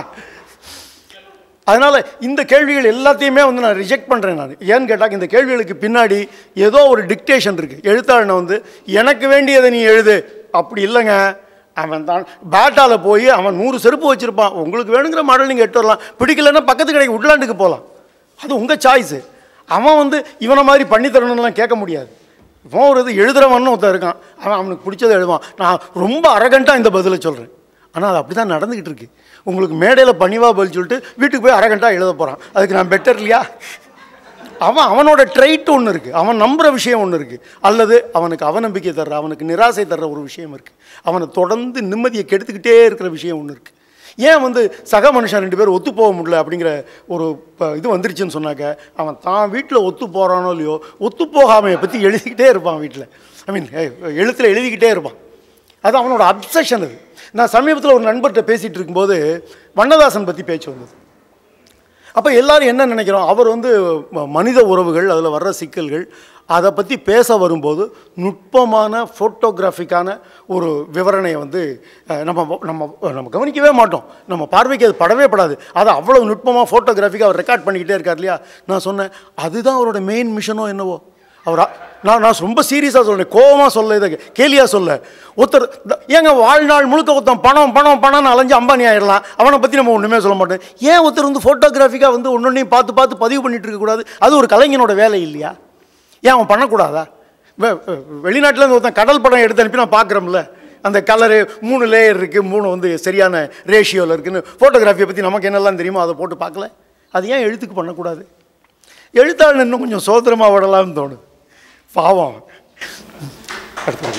அதனால் இந்த கேள்விகள் எல்லாத்தையுமே வந்து நான் ரிஜெக்ட் பண்ணுறேன் நான் ஏன்னு கேட்டால் இந்த கேள்விகளுக்கு பின்னாடி ஏதோ ஒரு டிக்டேஷன் இருக்குது எழுத்தாளனை வந்து எனக்கு வேண்டியதை நீ எழுது அப்படி இல்லைங்க அவன் தான் பேட்டால போய் அவன் நூறு செருப்பு வச்சுருப்பான் உங்களுக்கு வேணுங்கிற மாடல் நீங்கள் எட்டு வரலாம் பிடிக்கலன்னா பக்கத்து கடைக்கு உட்லாண்டுக்கு போகலாம் அது உங்கள் சாய்ஸு அவன் வந்து இவனை மாதிரி பண்ணி தரணும்லாம் கேட்க முடியாது இவன் ஒரு இது எழுதுறவன்னு ஒருத்தன் இருக்கான் அவன் அவனுக்கு பிடிச்சதை எழுதுவான் நான் ரொம்ப அரகண்ட்டாக இந்த பதிலை சொல்கிறேன் ஆனால் அது அப்படி தான் நடந்துக்கிட்டு இருக்கு உங்களுக்கு மேடையில் பணிவா பதில் சொல்லிட்டு வீட்டுக்கு போய் அரகண்ட்டாக எழுத போகிறான் அதுக்கு நான் பெட்டர் இல்லையா அவன் அவனோட ட்ரைட் ஒன்று இருக்குது அவன் நம்புகிற விஷயம் ஒன்று இருக்குது அல்லது அவனுக்கு அவநம்பிக்கை தர்ற அவனுக்கு நிராசை தர்ற ஒரு விஷயம் இருக்குது அவனை தொடர்ந்து நிம்மதியை கெடுத்துக்கிட்டே இருக்கிற விஷயம் ஒன்று இருக்குது ஏன் வந்து சக மனுஷன் ரெண்டு பேர் ஒத்து போக முடியல அப்படிங்கிற ஒரு ப- இது வந்துருச்சுன்னு சொன்னாக்க அவன் தான் வீட்டில் ஒத்து போகிறானோ இல்லையோ ஒத்து போகாமையை பற்றி எழுதிக்கிட்டே இருப்பான் வீட்டில் ஐ மீன் எழுத்தில் எழுதிக்கிட்டே இருப்பான் அது அவனோட அப்சஷன் அது நான் சமீபத்தில் ஒரு நண்பர்கிட்ட பேசிகிட்டு இருக்கும்போது வண்ணதாசன் பற்றி பேச்சு வந்தது அப்போ எல்லாரும் என்ன நினைக்கிறோம் அவர் வந்து ம- மனித உறவுகள் அதில் வர்ற சிக்கல்கள் அதை பற்றி பேச வரும்போது நுட்பமான ஃபோட்டோகிராஃபிக்கான ஒரு விவரணையை வந்து அஹ், நம்ம நம்ம நம்ம கவனிக்கவே மாட்டோம் நம்ம பார்வைக்கு அது படவே படாது அதை அவ்வளோ நுட்பமாக ஃபோட்டோகிராஃபிக்காக அவர் ரெக்கார்ட் பண்ணிக்கிட்டே இருக்கார் இல்லையா நான் சொன்னேன் அதுதான் அவரோட மெயின் மிஷனோ என்னவோ அவர் அ- நான் நான் ரொம்ப சீரியஸாக சொல்றேன் கோவமாக சொல்ல இதை கேலியாக சொல்ல ஒருத்தர் த- ஏங்க வாழ்நாள் முழுக்க ஒருத்தன் பணம் பணம் பணம்னு அலைஞ்சு அம்பானி ஆயிடலாம் அவனை பற்றி நம்ம ஒன்றுமே சொல்ல மாட்டோம் ஏன் ஒருத்தர் வந்து ஃபோட்டோகிராஃபிக்காக வந்து ஒன்னொன்னையும் பார்த்து பார்த்து பதிவு பண்ணிட்டு இருக்கக்கூடாது அது ஒரு கலைஞனோட வேலை இல்லையா ஏன் அவன் பண்ணக்கூடாதா வெ- வெ- வெளிநாட்டுல இருந்து ஒருத்தன் கடல் படம் எடுத்து அனுப்பி நான் பார்க்குறோம்ல அந்த கலரு மூணு லேயர் இருக்குது மூணு வந்து சரியான ரேஷியோவில் இருக்குன்னு ஃபோட்டோகிராஃபியை பற்றி நமக்கு என்னெல்லாம் தெரியுமோ அதை போட்டு பார்க்கல அது ஏன் எழுத்துக்கு பண்ணக்கூடாது எழுத்தாளர் இன்னும் கொஞ்சம் சோதரமாக விடலாம்னு தோணுது பாவம் அடுத்தது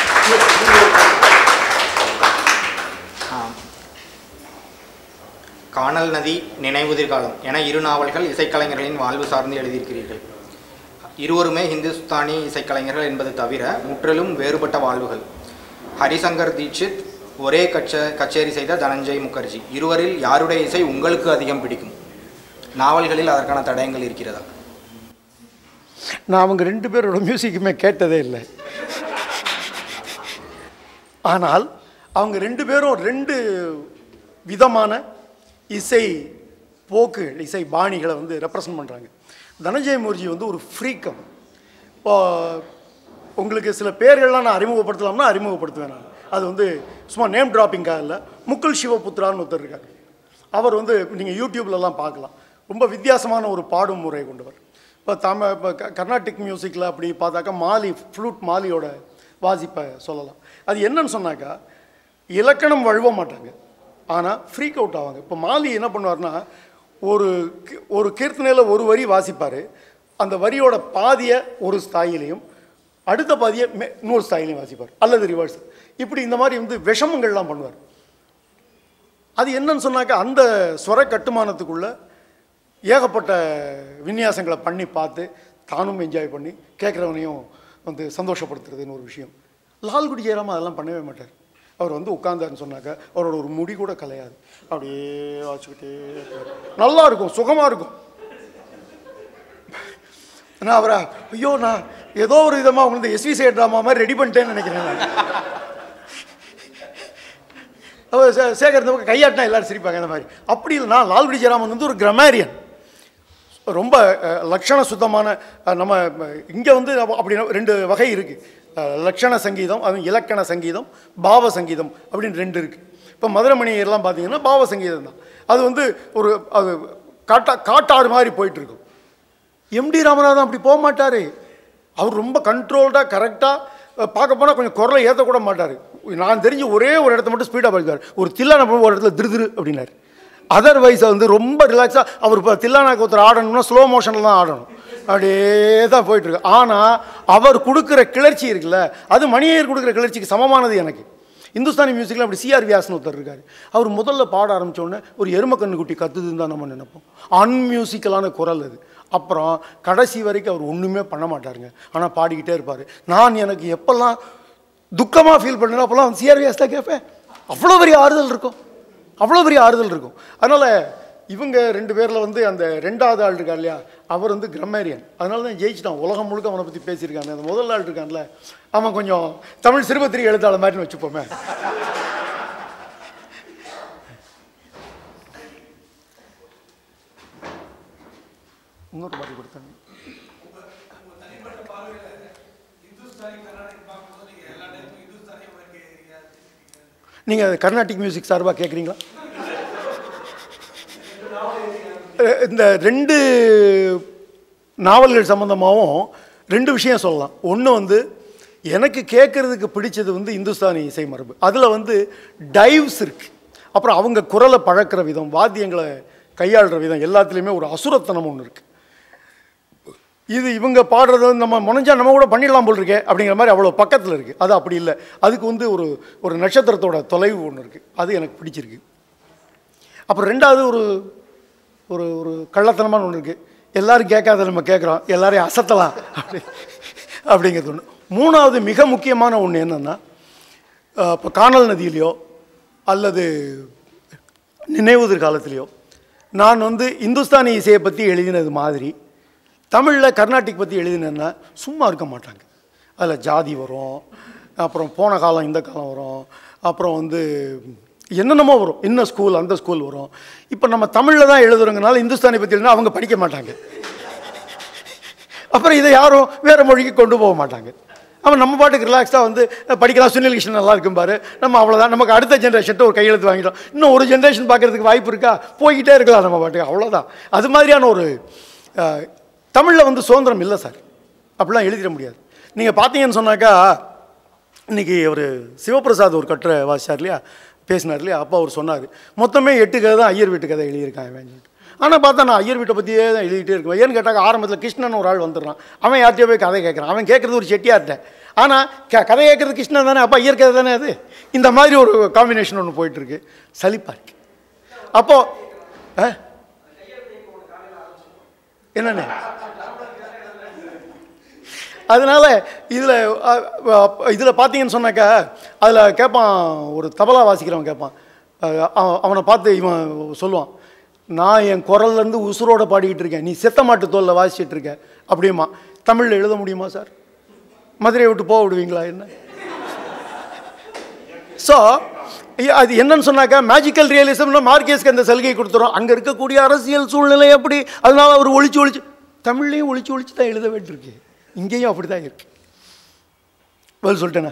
காணல் நதி நினைவுதிர் காலம் என இரு நாவல்கள் இசைக்கலைஞர்களின் வாழ்வு சார்ந்து எழுதியிருக்கிறீர்கள் இருவருமே ஹிந்துஸ்தானி இசைக்கலைஞர்கள் என்பது தவிர முற்றிலும் வேறுபட்ட வாழ்வுகள் ஹரிசங்கர் தீட்சித் ஒரே கச்ச கச்சேரி செய்த தனஞ்சய் முகர்ஜி இருவரில் யாருடைய இசை உங்களுக்கு அதிகம் பிடிக்கும் நாவல்களில் அதற்கான தடயங்கள் இருக்கிறதா நான் அவங்க ரெண்டு பேரோட மியூசிக்குமே கேட்டதே இல்லை ஆனால் அவங்க ரெண்டு பேரும் ரெண்டு விதமான இசை போக்குகள் இசை பாணிகளை வந்து ரெப்ரசன்ட் பண்ணுறாங்க தனஞ்சய முர்ஜி வந்து ஒரு ஃப்ரீக்கம் இப்போ உங்களுக்கு சில பேர்கள்லாம் நான் அறிமுகப்படுத்தலாம்னா அறிமுகப்படுத்துவேன் நான் அது வந்து சும்மா நேம் டிராப்பிங்காக இல்லை முக்குல் சிவபுத்ரான்னு ஒருத்தர் இருக்கார் அவர் வந்து நீங்கள் யூடியூப்லலாம் பார்க்கலாம் ரொம்ப வித்தியாசமான ஒரு பாடும் முறை கொண்டவர் இப்போ தமிழ் இப்போ க- கர்நாடிக் மியூசிக்கில் அப்படி பார்த்தாக்கா மாலி ஃப்ளூட் மாலியோட வாசிப்பை சொல்லலாம் அது என்னன்னு சொன்னாக்கா இலக்கணம் வழுவ மாட்டாங்க ஆனால் ஃப்ரீக் அவுட் ஆவாங்க இப்போ மாலி என்ன பண்ணுவார்னா ஒரு கி- ஒரு கீர்த்தனையில் ஒரு வரி வாசிப்பார் அந்த வரியோட பாதியை ஒரு ஸ்தாயிலையும் அடுத்த பாதியை மே இன்னொரு ஸ்தாயிலையும் வாசிப்பார் அல்லது ரிவர்ஸ் இப்படி இந்த மாதிரி வந்து விஷமங்கள்லாம் பண்ணுவார் அது என்னன்னு சொன்னாக்கா அந்த ஸ்வர கட்டுமானத்துக்குள்ள ஏகப்பட்ட விநியாசங்களை பண்ணி பார்த்து தானும் என்ஜாய் பண்ணி கேட்குறவனையும் வந்து சந்தோஷப்படுத்துறதுன்னு ஒரு விஷயம் லால்குடி ஜெயராமன் அதெல்லாம் பண்ணவே மாட்டார் அவர் வந்து உட்கார்ந்தாருன்னு சொன்னாக்க அவரோட ஒரு முடி கூட கலையாது அப்படியே வாசிக்கிட்டே இருப்பார். நல்லா இருக்கும் சுகமாக இருக்கும் நான் அவரை ஐயோ நான் ஏதோ ஒரு விதமாக வந்து எஸ்வி சே ட்ராமா மாதிரி ரெடி பண்ணிட்டேன்னு நினைக்கிறேன் நான் அவர் சே- சேகர் இந்த பக்கம் கையாட்டினா எல்லாரும் சிரிப்பாங்க இந்த மாதிரி அப்படி இல்லை நான் லால்குடி ஜெயராமன் வந்து ஒரு கிராமேரியன் ரொம்ப அஹ், லட்சண சுத்தமான அஹ், நம்ம இங்கே வந்து அப்ப- அப்படி ரெண்டு வகை இருக்குது லட்சண சங்கீதம் அது இலக்கண சங்கீதம் பாவ சங்கீதம் அப்படின்னு ரெண்டு இருக்குது இப்போ மதுரமணி எல்லாம் பார்த்தீங்கன்னா பாவ சங்கீதம் தான் அது வந்து ஒரு அது காட்டா காட்டாறு மாதிரி போயிட்டு இருக்கும் எம்டி ராமநாதன் அப்படி போக மாட்டார் அவர் ரொம்ப கண்ட்ரோல்டாக கரெக்டாக பார்க்க போனால் கொஞ்சம் குரலை ஏற்றக்கூட மாட்டார் நான் தெரிஞ்சு ஒரே ஒரு இடத்த மட்டும் ஸ்பீடாக படிப்பார் ஒரு தில்லானா போகும்போது ஒரு இடத்துல திரு திரு அப்படின்னாரு அதர்வைஸ் வந்து ரொம்ப ரிலாக்ஸாக அவர் இப்போ தில்லானாக்கு ஒருத்தர் ஆடணும்னா ஸ்லோ மோஷனில் தான் ஆடணும் அப்படியே தான் போயிட்டுருக்கு ஆனால் அவர் கொடுக்குற கிளர்ச்சி இருக்குல்ல அது மணியர் கொடுக்குற கிளர்ச்சிக்கு சமமானது எனக்கு இந்துஸ்தானி மியூசிக்கில் அப்படி சிஆர் வியாசன் ஒருத்தர் இருக்கார் அவர் முதல்ல பாட ஆரம்பிச்ச உடனே ஒரு எருமக்கண்ணு குட்டி கத்துதுன்னு தான் நம்ம நினைப்போம் அன்மியூசிக்கலான குரல் அது அப்புறம் கடைசி வரைக்கும் அவர் ஒன்றுமே பண்ண மாட்டாருங்க ஆனால் பாடிக்கிட்டே இருப்பார் நான் எனக்கு எப்பெல்லாம் துக்கமாக ஃபீல் பண்ணேன் அப்போல்லாம் சிஆர் வியாஸ் தான் கேட்பேன் அவ்வளோ பெரிய ஆறுதல் இருக்கும் அவ்வளோ பெரிய ஆறுதல் இருக்கும் அதனால் இவங்க ரெண்டு பேரில் வந்து அந்த ரெண்டாவது ஆள் இருக்கார் இல்லையா அவர் வந்து கிரமேரியன் அதனால தான் ஜெயிச்சிட்டான் உலகம் முழுக்க அவனை பற்றி பேசியிருக்காங்க அந்த முதல் ஆள் இருக்கான்ல அவன் கொஞ்சம் தமிழ் சிறுபத்திரிகை எழுத்தாளர் மாதிரின்னு வச்சுப்போமே இன்னொரு மாதிரி கொடுத்தாங்க நீங்கள் கர்நாடிக் மியூசிக் சார்பாக கேட்குறீங்களா அஹ் இந்த ரெண்டு நாவல்கள் சம்மந்தமாகவும் ரெண்டு விஷயம் சொல்லலாம் ஒன்று வந்து எனக்கு கேட்குறதுக்கு பிடிச்சது வந்து இந்துஸ்தானி இசை மரபு அதில் வந்து டைவ்ஸ் இருக்குது அப்புறம் அவங்க குரலை பழக்கிற விதம் வாத்தியங்களை கையாளுற விதம் எல்லாத்துலேயுமே ஒரு அசுரத்தனம் ஒன்று இருக்குது இது இவங்க பாடுறது வந்து நம்ம முனைஞ்சா நம்ம கூட பண்ணிடலாம் போல் இருக்கே அப்படிங்கிற மாதிரி அவ்வளோ பக்கத்தில் இருக்குது அது அப்படி இல்லை அதுக்கு வந்து ஒரு ஒரு நட்சத்திரத்தோட தொலைவு ஒன்று இருக்குது அது எனக்கு பிடிச்சிருக்கு அப்புறம் ரெண்டாவது ஒரு ஒரு ஒரு கள்ளத்தனமான ஒன்று இருக்குது எல்லாரும் கேட்காத நம்ம கேட்குறோம் எல்லாரையும் அசத்தலாம் அப்படி அப்படிங்கிறது ஒன்று மூணாவது மிக முக்கியமான ஒன்று என்னென்னா இப்போ காணல் நதியிலையோ அல்லது நினைவுதிர் காலத்திலையோ நான் வந்து இந்துஸ்தானி இசையை பற்றி எழுதினது மாதிரி தமிழில் கர்நாடிக் பற்றி எழுதினேன்னா சும்மா இருக்க மாட்டாங்க அதில் ஜாதி வரும் அப்புறம் போன காலம் இந்த காலம் வரும் அப்புறம் வந்து என்னென்னமோ வரும் இந்த ஸ்கூல் அந்த ஸ்கூல் வரும் இப்போ நம்ம தமிழில் தான் எழுதுறதுனால இந்துஸ்தானி பற்றி எழுதினா அவங்க படிக்க மாட்டாங்க அப்புறம் இதை யாரும் வேறு மொழிக்கு கொண்டு போக மாட்டாங்க அவன் நம்ம பாட்டுக்கு ரிலாக்ஸாக வந்து அஹ், படிக்கலாம் சுனில் கிருஷ்ணன் நல்லா இருக்கும் பாரு நம்ம அவ்வளோதான் நமக்கு அடுத்த ஜென்ரேஷன் ஒரு கையெழுத்து வாங்கிட்டோம் இன்னும் ஒரு ஜென்ரேஷன் பார்க்கறதுக்கு வாய்ப்பு இருக்கா போய்கிட்டே இருக்கலாம் நம்ம பாட்டுக்கு அவ்வளோதான் அது மாதிரியான ஒரு தமிழில் வந்து சுதந்திரம் இல்லை சார் அப்படிலாம் எழுதிட முடியாது நீங்கள் பார்த்தீங்கன்னு சொன்னாக்கா இன்னைக்கு அவர் சிவபிரசாத் ஒரு கட்டுரை வாசிச்சார் இல்லையா பேசினார் இல்லையா அப்போ அவர் சொன்னார் மொத்தமே எட்டு கதை தான் ஐயர் வீட்டு கதை எழுதியிருக்கான் இவன் சொல்லிட்டு ஆனால் பார்த்தா நான் ஐயர் வீட்டை பற்றியே தான் எழுதிட்டே இருக்கேன் ஏன்னு கேட்டாக்க ஆரம்பத்தில் கிருஷ்ணன் ஒரு ஆள் வந்துடுறான் அவன் யார்கிட்டயோ போய் கதை கேட்குறான் அவன் கேட்குறது ஒரு செட்டியார்ட்ட ஆனால் க கதை கேட்குறது கிருஷ்ணன் தானே அப்போ ஐயர் கதை தானே அது இந்த மாதிரி ஒரு காம்பினேஷன் ஒன்று போயிட்டுருக்கு சலிப்பாக இருக்கு அப்போது ஆ என்னண்ணே அதனால இதில் இதில் பார்த்தீங்கன்னு சொன்னாக்கா அதில் கேட்பான் ஒரு தபலா வாசிக்கிறவன் கேட்பான் அஹ் அவன் அவனை பார்த்து இவன் சொல்லுவான் நான் என் குரல்லேருந்து உசுரோட பாடிக்கிட்டு இருக்கேன் நீ செத்த மாட்டு தோலில் வாசிச்சிட்டு இருக்க அப்படியுமா தமிழில் எழுத முடியுமா சார் மதுரையை விட்டு போக விடுவீங்களா என்ன ஸோ அது என்னன்னு சொன்னாக்கா மேஜிக்கல் ரியலிசம்னா மார்க்கேஸ்க்கு அந்த சலுகை கொடுத்துரும் அங்கே இருக்கக்கூடிய அரசியல் சூழ்நிலை அப்படி அதனால அவர் ஒழிச்சு ஒழிச்சு தமிழ்லையும் ஒழிச்சு ஒழிச்சு தான் எழுத வேண்டியிருக்கு இங்கேயும் அப்படி தான் இருக்கு பதில் சொல்லிட்டேண்ணே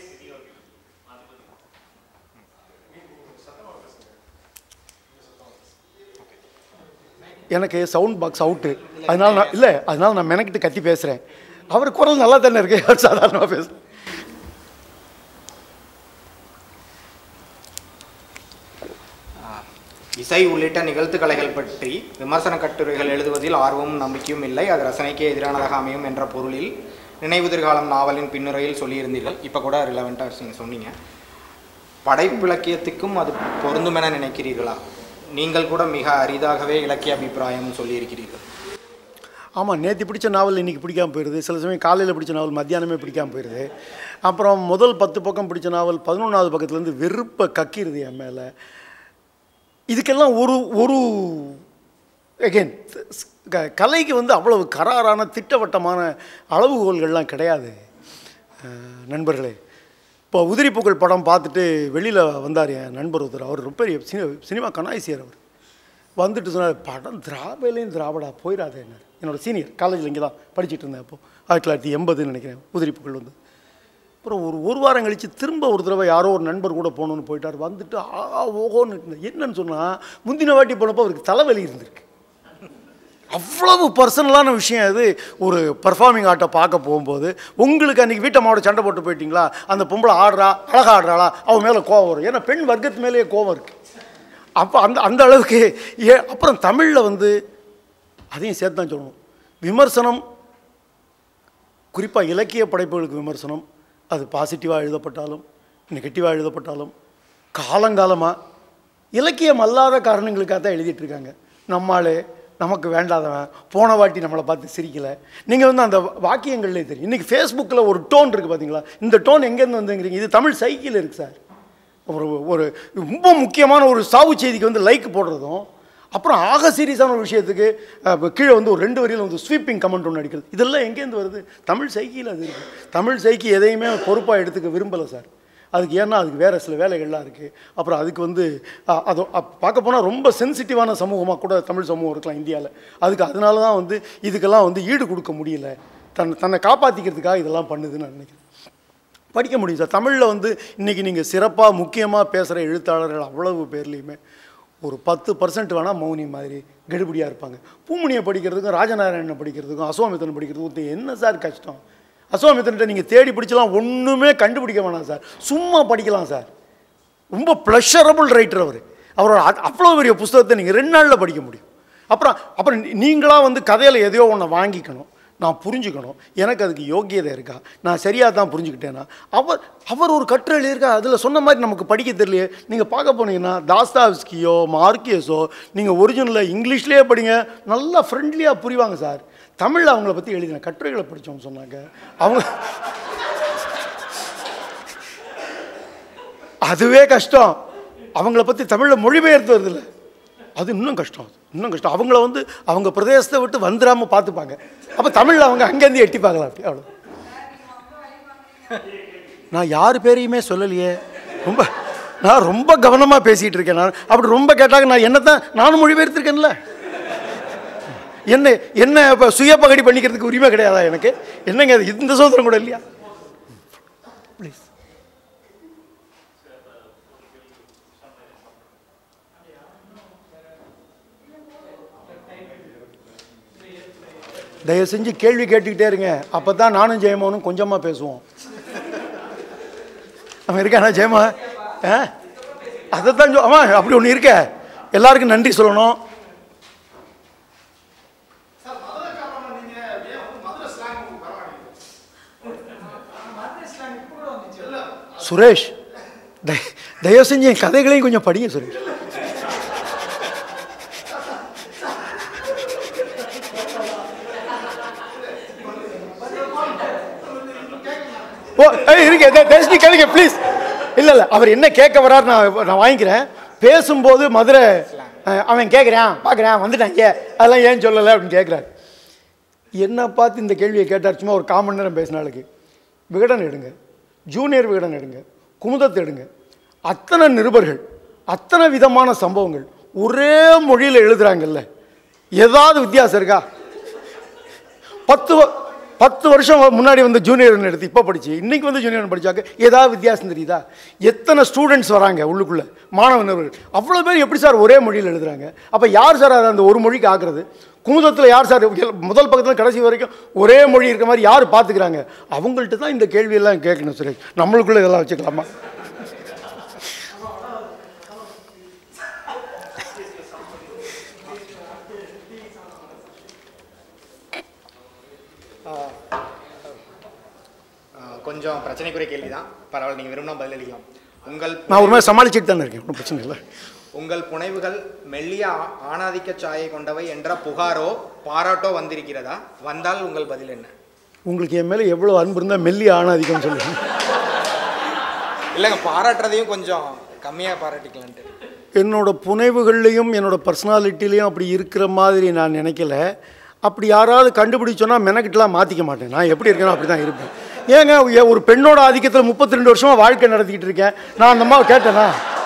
எனக்கு சவுண்ட் பாக்ஸ் அவுட்டு அதனால நான் இல்லை அதனால நான் மெனக்கிட்டு கத்தி பேசுகிறேன் அவர் குரல் நல்லா தானே இருக்கு அவர் சாதாரணமாக பேசுகிறேன் இசை உள்ளிட்ட நிகழ்த்துக்கலைகள் பற்றி விமர்சன கட்டுரைகள் எழுதுவதில் ஆர்வமும் நம்பிக்கையும் இல்லை அது ரசனைக்கே எதிரானதாக அமையும் என்ற பொருளில் நினைவுதிர்காலம் நாவலின் பின்னுரையில் சொல்லியிருந்தீர்கள் இப்போ கூட ரிலவெண்ட்டாக நீங்கள் சொன்னீங்க படைப்பிலக்கியத்துக்கும் அது பொருந்தும் என நினைக்கிறீர்களா நீங்கள் கூட மிக அரிதாகவே இலக்கிய அபிப்பிராயம் சொல்லியிருக்கிறீர்கள் ஆமாம் நேற்று பிடிச்ச நாவல் இன்றைக்கி பிடிக்காம போயிடுது சில சமயம் காலையில் பிடிச்ச நாவல் மத்தியானமே பிடிக்காம போயிடுது அப்புறம் முதல் பத்து பக்கம் பிடிச்ச நாவல் பதினொன்றாவது பக்கத்துலேருந்து வெறுப்பை கக்கிடுது என் மேலே இதுக்கெல்லாம் ஒரு ஒரு அகெயின் கலைக்கு வந்து அவ்வளவு கராரான திட்டவட்டமான அளவுகோல்கள்லாம் கிடையாது அஹ், நண்பர்களே இப்போ உதிரி பூக்கள் படம் பார்த்துட்டு வெளியில் வந்தார் என் நண்பர் ஒருத்தர் அவர் ரொம்ப பெரிய சினி சினிமா கனாய்சியர் அவர் வந்துட்டு சொன்னார் படம் திராவிலையும் திராவிடா போயிடாத என்ன என்னோட சீனியர் காலேஜில் இங்கே தான் படிச்சுட்டு இருந்தேன் அப்போது ஆயிரத்தி தொள்ளாயிரத்தி எண்பதுன்னு நினைக்கிறேன் உதிரி பூக்கள் வந்து அப்புறம் ஒரு ஒரு வாரம் கழித்து திரும்ப ஒரு தடவை யாரோ ஒரு நண்பர் கூட போகணுன்னு போயிட்டார் வந்துட்டு ஆ ஓஹோன்னு இருந்தேன் என்னன்னு சொன்னால் முந்தின வாட்டி போனப்போ அவருக்கு தலைவலி இருந்திருக்கு அவ்வளவு பர்சனலான விஷயம் அது ஒரு பர்ஃபார்மிங் ஆர்ட்டை பார்க்க போகும்போது உங்களுக்கு அன்றைக்கி வீட்டம்மாவோட சண்டை போட்டு போயிட்டீங்களா அந்த பொம்பளை ஆடுறா அழகா ஆடுறாளா அவன் மேலே கோவம் வரும் ஏன்னா பெண் வர்க்கத்து மேலேயே கோவம் இருக்குது அப்போ அந்த அந்த அளவுக்கு ஏ அப்புறம் தமிழில் வந்து அதையும் சேர்த்து தான் சொல்லணும் விமர்சனம் குறிப்பாக இலக்கிய படைப்புகளுக்கு விமர்சனம் அது பாசிட்டிவாக எழுதப்பட்டாலும் நெகட்டிவாக எழுதப்பட்டாலும் காலங்காலமாக இலக்கியம் அல்லாத காரணங்களுக்காக தான் எழுதிட்டு இருக்காங்க நம்மாலே நமக்கு வேண்டாதவன் போன வாட்டி நம்மளை பார்த்து சிரிக்கலை நீங்கள் வந்து அந்த வாக்கியங்கள்லேயே தெரியும் இன்றைக்கி ஃபேஸ்புக்கில் ஒரு டோன் இருக்குது பார்த்தீங்களா இந்த டோன் எங்கேருந்து வந்துங்கிறீங்க இது தமிழ் சைக்கிள் இருக்குது சார் ஒரு ஒரு ரொம்ப முக்கியமான ஒரு சாவு செய்திக்கு வந்து லைக் போடுறதும் அப்புறம் ஆக சீரியஸான ஒரு விஷயத்துக்கு அஹ், கீழே வந்து ஒரு ரெண்டு வரியில் வந்து ஸ்வீப்பிங் கமெண்ட் ஒன்று அடிக்கிறது இதெல்லாம் எங்கேருந்து வருது தமிழ் சைக்கிள் அது இருக்குது தமிழ் சைக்கி எதையுமே பொறுப்பாக எடுத்துக்க விரும்பலை சார் அதுக்கு ஏன்னா அதுக்கு வேறு சில வேலைகள்லாம் இருக்குது அப்புறம் அதுக்கு வந்து அஹ், அது அப்- பார்க்க போனால் ரொம்ப சென்சிட்டிவான சமூகமாக கூட தமிழ் சமூகம் இருக்கலாம் இந்தியாவில் அதுக்கு அதனால தான் வந்து இதுக்கெல்லாம் வந்து ஈடு கொடுக்க முடியல தன் தன்னை காப்பாற்றிக்கிறதுக்காக இதெல்லாம் பண்ணுதுன்னு நான் நினைக்கிறேன் படிக்க முடியும் சார் தமிழில் வந்து இன்றைக்கி நீங்கள் சிறப்பாக முக்கியமாக பேசுகிற எழுத்தாளர்கள் அவ்வளவு பேர்லேயுமே ஒரு பத்து பர்சன்ட் வேணால் மௌனி மாதிரி கெடுபடியாக இருப்பாங்க பூமணியை படிக்கிறதுக்கும் ராஜநாராயணனை படிக்கிறதுக்கும் அசோமித்தன் படிக்கிறதுக்கும் என்ன சார் கஷ்டம் அசோமித்தன்ட்ட நீங்கள் தேடி பிடிச்சலாம் ஒன்றுமே கண்டுபிடிக்க வேணாம் சார் சும்மா படிக்கலாம் சார் ரொம்ப ப்ளஷரபுள் ரைட்டர் அவர் அவரோட அ- அவ்வளோ பெரிய புஸ்தகத்தை நீங்கள் ரெண்டு நாளில் படிக்க முடியும் அப்புறம் அப்புறம் நீங்களாக வந்து கதையில் எதையோ ஒன்று வாங்கிக்கணும் நான் புரிஞ்சுக்கணும் எனக்கு அதுக்கு யோக்கியதை இருக்கா நான் சரியாக தான் புரிஞ்சுக்கிட்டேன்னா அவர் அவர் ஒரு கட்டுரை எழுதியிருக்கா அதில் சொன்ன மாதிரி நமக்கு படிக்க தெரியலையே நீங்கள் பார்க்க போனீங்கன்னா தாஸ்தாவ்ஸ்கியோ மார்க்கியஸோ நீங்கள் ஒரிஜினலில் இங்கிலீஷ்லேயே படிங்க நல்லா ஃப்ரெண்ட்லியாக புரிவாங்க சார் தமிழில் அவங்கள பற்றி எழுதின கட்டுரைகளை படித்தோம்னு சொன்னாங்க அவங்க அதுவே கஷ்டம் அவங்கள பற்றி தமிழில் மொழிபெயர்த்து வருதில்ல அது இன்னும் கஷ்டம் அது இன்னும் கஷ்டம் அவங்கள வந்து அவங்க பிரதேசத்தை விட்டு வந்துடாமல் பார்த்துப்பாங்க அப்போ தமிழில் அவங்க அங்கேருந்து எட்டி பார்க்கலாம் அப்படி அவ்வளோ நான் யார் பேரையுமே சொல்லலையே ரொம்ப நான் ரொம்ப கவனமாக பேசிகிட்டு இருக்கேன் நான் அப்படி ரொம்ப கேட்டாங்க நான் என்ன தான் நானும் மொழிபெயர்த்திருக்கேன்ல என்ன என்ன இப்போ சுய பகடி பண்ணிக்கிறதுக்கு உரிமை கிடையாதா எனக்கு என்னங்க அது இந்த சுதந்திரம் கூட இல்லையா ப்ளீஸ் தயவு செஞ்சு கேள்வி கேட்டுக்கிட்டே இருங்க அப்போ தான் நானும் ஜெயமோனும் கொஞ்சமாக பேசுவோம் அவன் இருக்கானா ஜெயமா ஆ அதை தான் சொ ஆமாம் அப்படி ஒன்று இருக்க எல்லாருக்கும் நன்றி சொல்லணும் சுரேஷ் தய- தயவு செஞ்சு என் கதைகளையும் கொஞ்சம் படிங்க சுரேஷ் ஓ ஏய், இருங்க தே- தயவுசெஞ்சு கேளுங்க ப்ளீஸ் இல்லை இல்லை அவர் என்ன கேட்க வரார் நான் நான் வாங்கிக்கிறேன் பேசும்போது மதுரை அஹ், அவன் கேட்குறான் பார்க்குறான் வந்துட்டாங்க அதெல்லாம் ஏன் சொல்லலை அப்படின்னு கேட்குறாரு என்ன பார்த்து இந்த கேள்வியை கேட்டார் சும்மா ஒரு காமன் நேரம் பேசின ஆளுக்கு விகடன் எடுங்க ஜூனியர் விகடன் எடுங்க குமுதத்தை எடுங்க அத்தனை நிருபர்கள் அத்தனை விதமான சம்பவங்கள் ஒரே மொழியில் எழுதுறாங்கல்ல ஏதாவது வித்தியாசம் இருக்கா பத்து வ- பத்து வருஷம் முன்னாடி வந்து ஜூனியர் எடுத்து இப்போ படிச்சு இன்னைக்கு வந்து ஜூனியர் படிச்சாக்க ஏதாவது வித்தியாசம் தெரியுதா எத்தனை ஸ்டூடெண்ட்ஸ் வராங்க உள்ளுக்குள்ள மாணவர்கள் அவ்வளோ பேர் எப்படி சார் ஒரே மொழியில் எழுதுறாங்க அப்போ யார் சார் அதை அந்த ஒரு மொழிக்கு ஆக்குறது குமுதத்தில் யார் சார் எல்- முதல் பக்கத்தில் கடைசி வரைக்கும் ஒரே மொழி இருக்க மாதிரி யார் பார்த்துக்கிறாங்க அவங்கள்ட்ட தான் இந்த கேள்வியெல்லாம் கேட்கணும் சுரேஷ் நம்மளுக்குள்ள இதெல்லாம் வச்சுக்கலாமா ஆஹ் கொஞ்சம் பிரச்சனைக்குரிய கேள்வி தான் பரவாயில்ல நீங்கள் விரும்பினா பதிலளிக்கலாம் உங்கள் நான் ஒரு மாதிரி சமாளிச்சுட்டு தானே இருக்கேன் ஒன்றும் பிரச்சனை இல்லை உங்கள் புனைவுகள் மெல்லிய ஆ- ஆணாதிக்க சாயை கொண்டவை என்ற புகாரோ பாராட்டோ வந்திருக்கிறதா வந்தால் உங்கள் பதில் என்ன உங்களுக்கு என் மேலே எவ்வளோ அன்பு இருந்தால் மெல்லி ஆணாதிக்கம்னு சொல்லுங்க இல்லைங்க பாராட்டுறதையும் கொஞ்சம் கம்மியாக பாராட்டிக்கலான்ட்டு என்னோட புனைவுகள்லையும் என்னோட பர்சனாலிட்டிலையும் அப்படி இருக்கிற மாதிரி நான் நினைக்கல அப்படி யாராவது கண்டுபிடிச்சோன்னா மெனக்கிட்டலாம் மாற்றிக்க மாட்டேன் நான் எப்படி இருக்கேனோ அப்படி தான் இருப்பேன் ஏங்க ஏ- ஒரு பெண்ணோட ஆதிக்கத்தில் முப்பத்தி ரெண்டு வருஷமாக வாழ்க்கை நடத்திக்கிட்டு இருக்கேன் நான் அந்த அம்மாவை கேட்டேனா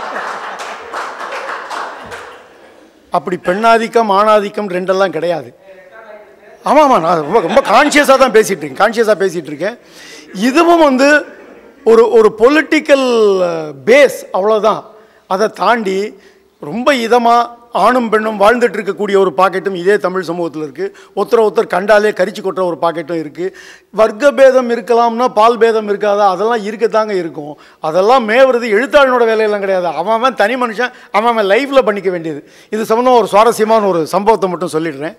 அப்படி பெண்ணாதிக்கம் ஆணாதிக்கம் ரெண்டெல்லாம் கிடையாது ஆமாம் ஆமாம் நான் ரொம்ப ரொம்ப கான்ஷியஸாக தான் பேசிகிட்டு இருக்கேன் கான்ஷியஸாக பேசிகிட்டு இருக்கேன் இதுவும் வந்து ஒரு ஒரு பொலிட்டிக்கல் பேஸ் அவ்வளோதான் அதை தாண்டி ரொம்ப இதமாக ஆணும் பெண்ணும் வாழ்ந்துட்டு இருக்கக்கூடிய ஒரு பாக்கெட்டும் இதே தமிழ் சமூகத்தில் இருக்குது ஒருத்தர ஒருத்தர் கண்டாலே கரிச்சு கொட்டுற ஒரு பாக்கெட்டும் இருக்குது வர்க்க பேதம் இருக்கலாம்னா பால் பேதம் இருக்காதா அதெல்லாம் இருக்கத்தாங்க இருக்கும் அதெல்லாம் மேவுறது எழுத்தாளனோட வேலையெல்லாம் கிடையாது அவன் அவன் தனி மனுஷன் அவன் அவன் லைஃப்பில் பண்ணிக்க வேண்டியது இது சம்மந்தமாக ஒரு சுவாரஸ்யமான ஒரு சம்பவத்தை மட்டும் சொல்லிடுறேன்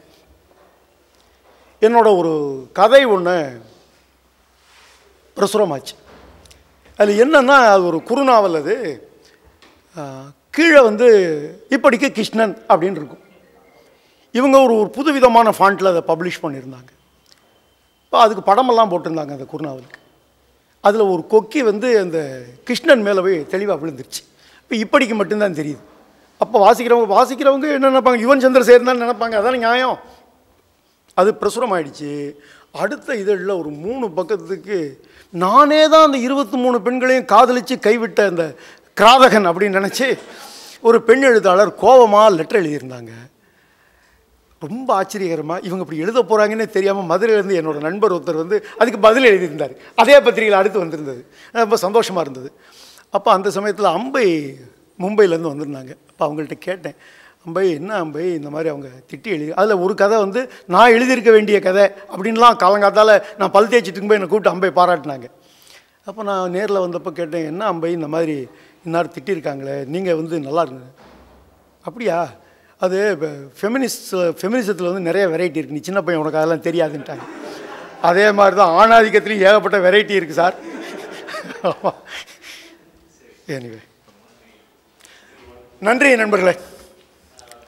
என்னோட ஒரு கதை ஒன்று பிரசுரமாச்சு அதில் என்னன்னா அது ஒரு குறுநாவல் அது ஆஹ், கீழே வந்து இப்படிக்கு கிருஷ்ணன் அப்படின்னு இருக்கும் இவங்க ஒரு ஒரு புதுவிதமான ஃபாண்ட்டில் அதை பப்ளிஷ் பண்ணியிருந்தாங்க இப்போ அதுக்கு படமெல்லாம் போட்டிருந்தாங்க அந்த குருநாவலுக்கு அதில் ஒரு கொக்கி வந்து அந்த கிருஷ்ணன் மேலே போய் தெளிவாக விழுந்துருச்சு இப்போ இப்படிக்கு மட்டும்தான் தெரியுது அப்போ வாசிக்கிறவங்க வாசிக்கிறவங்க என்ன நினைப்பாங்க யுவன் சந்திரசேகர் தான் நினைப்பாங்க அதான நியாயம் அது பிரசுரம் ஆயிடுச்சு அடுத்த இதழில் ஒரு மூணு பக்கத்துக்கு நானே தான் அந்த இருபத்தி மூணு பெண்களையும் காதலித்து கைவிட்ட அந்த கிராதகன் அப்படின்னு நினச்சி ஒரு பெண் எழுத்தாளர் கோபமாக லெட்டர் எழுதியிருந்தாங்க ரொம்ப ஆச்சரியகரமாக இவங்க இப்படி எழுத போகிறாங்கன்னே தெரியாமல் மதுரையிலேருந்து என்னோட நண்பர் ஒருத்தர் வந்து அதுக்கு பதில் எழுதியிருந்தார் அதே பத்திரிகையில் அடுத்து வந்திருந்தது ரொம்ப சந்தோஷமாக இருந்தது அப்போ அந்த சமயத்தில் அம்பை மும்பையிலேருந்து வந்திருந்தாங்க அப்போ அவங்கள்ட்ட கேட்டேன் அம்பை என்ன அம்பை இந்த மாதிரி அவங்க திட்டி எழுதி அதில் ஒரு கதை வந்து நான் எழுதியிருக்க வேண்டிய கதை அப்படின்லாம் காலங்காத்தால் நான் பல் தேய்ச்சிட்டு போய் என்னை கூப்பிட்டு அம்பை பாராட்டினாங்க அப்போ நான் நேரில் வந்தப்போ கேட்டேன் என்ன அம்பை இந்த மாதிரி இன்னார் திட்டியிருக்காங்களே நீங்கள் வந்து நல்லா இருங்க அப்படியா அது ஃபெமினிஸ்ட் ஃபெமினிசத்தில் வந்து நிறைய வெரைட்டி இருக்குது நீ சின்ன பையன் உனக்கு அதெல்லாம் தெரியாதுன்ட்டாங்க அதே மாதிரி தான் ஆணாதிக்கத்துலேயும் ஏகப்பட்ட வெரைட்டி இருக்குது சார் எனிவே நன்றி நண்பர்களே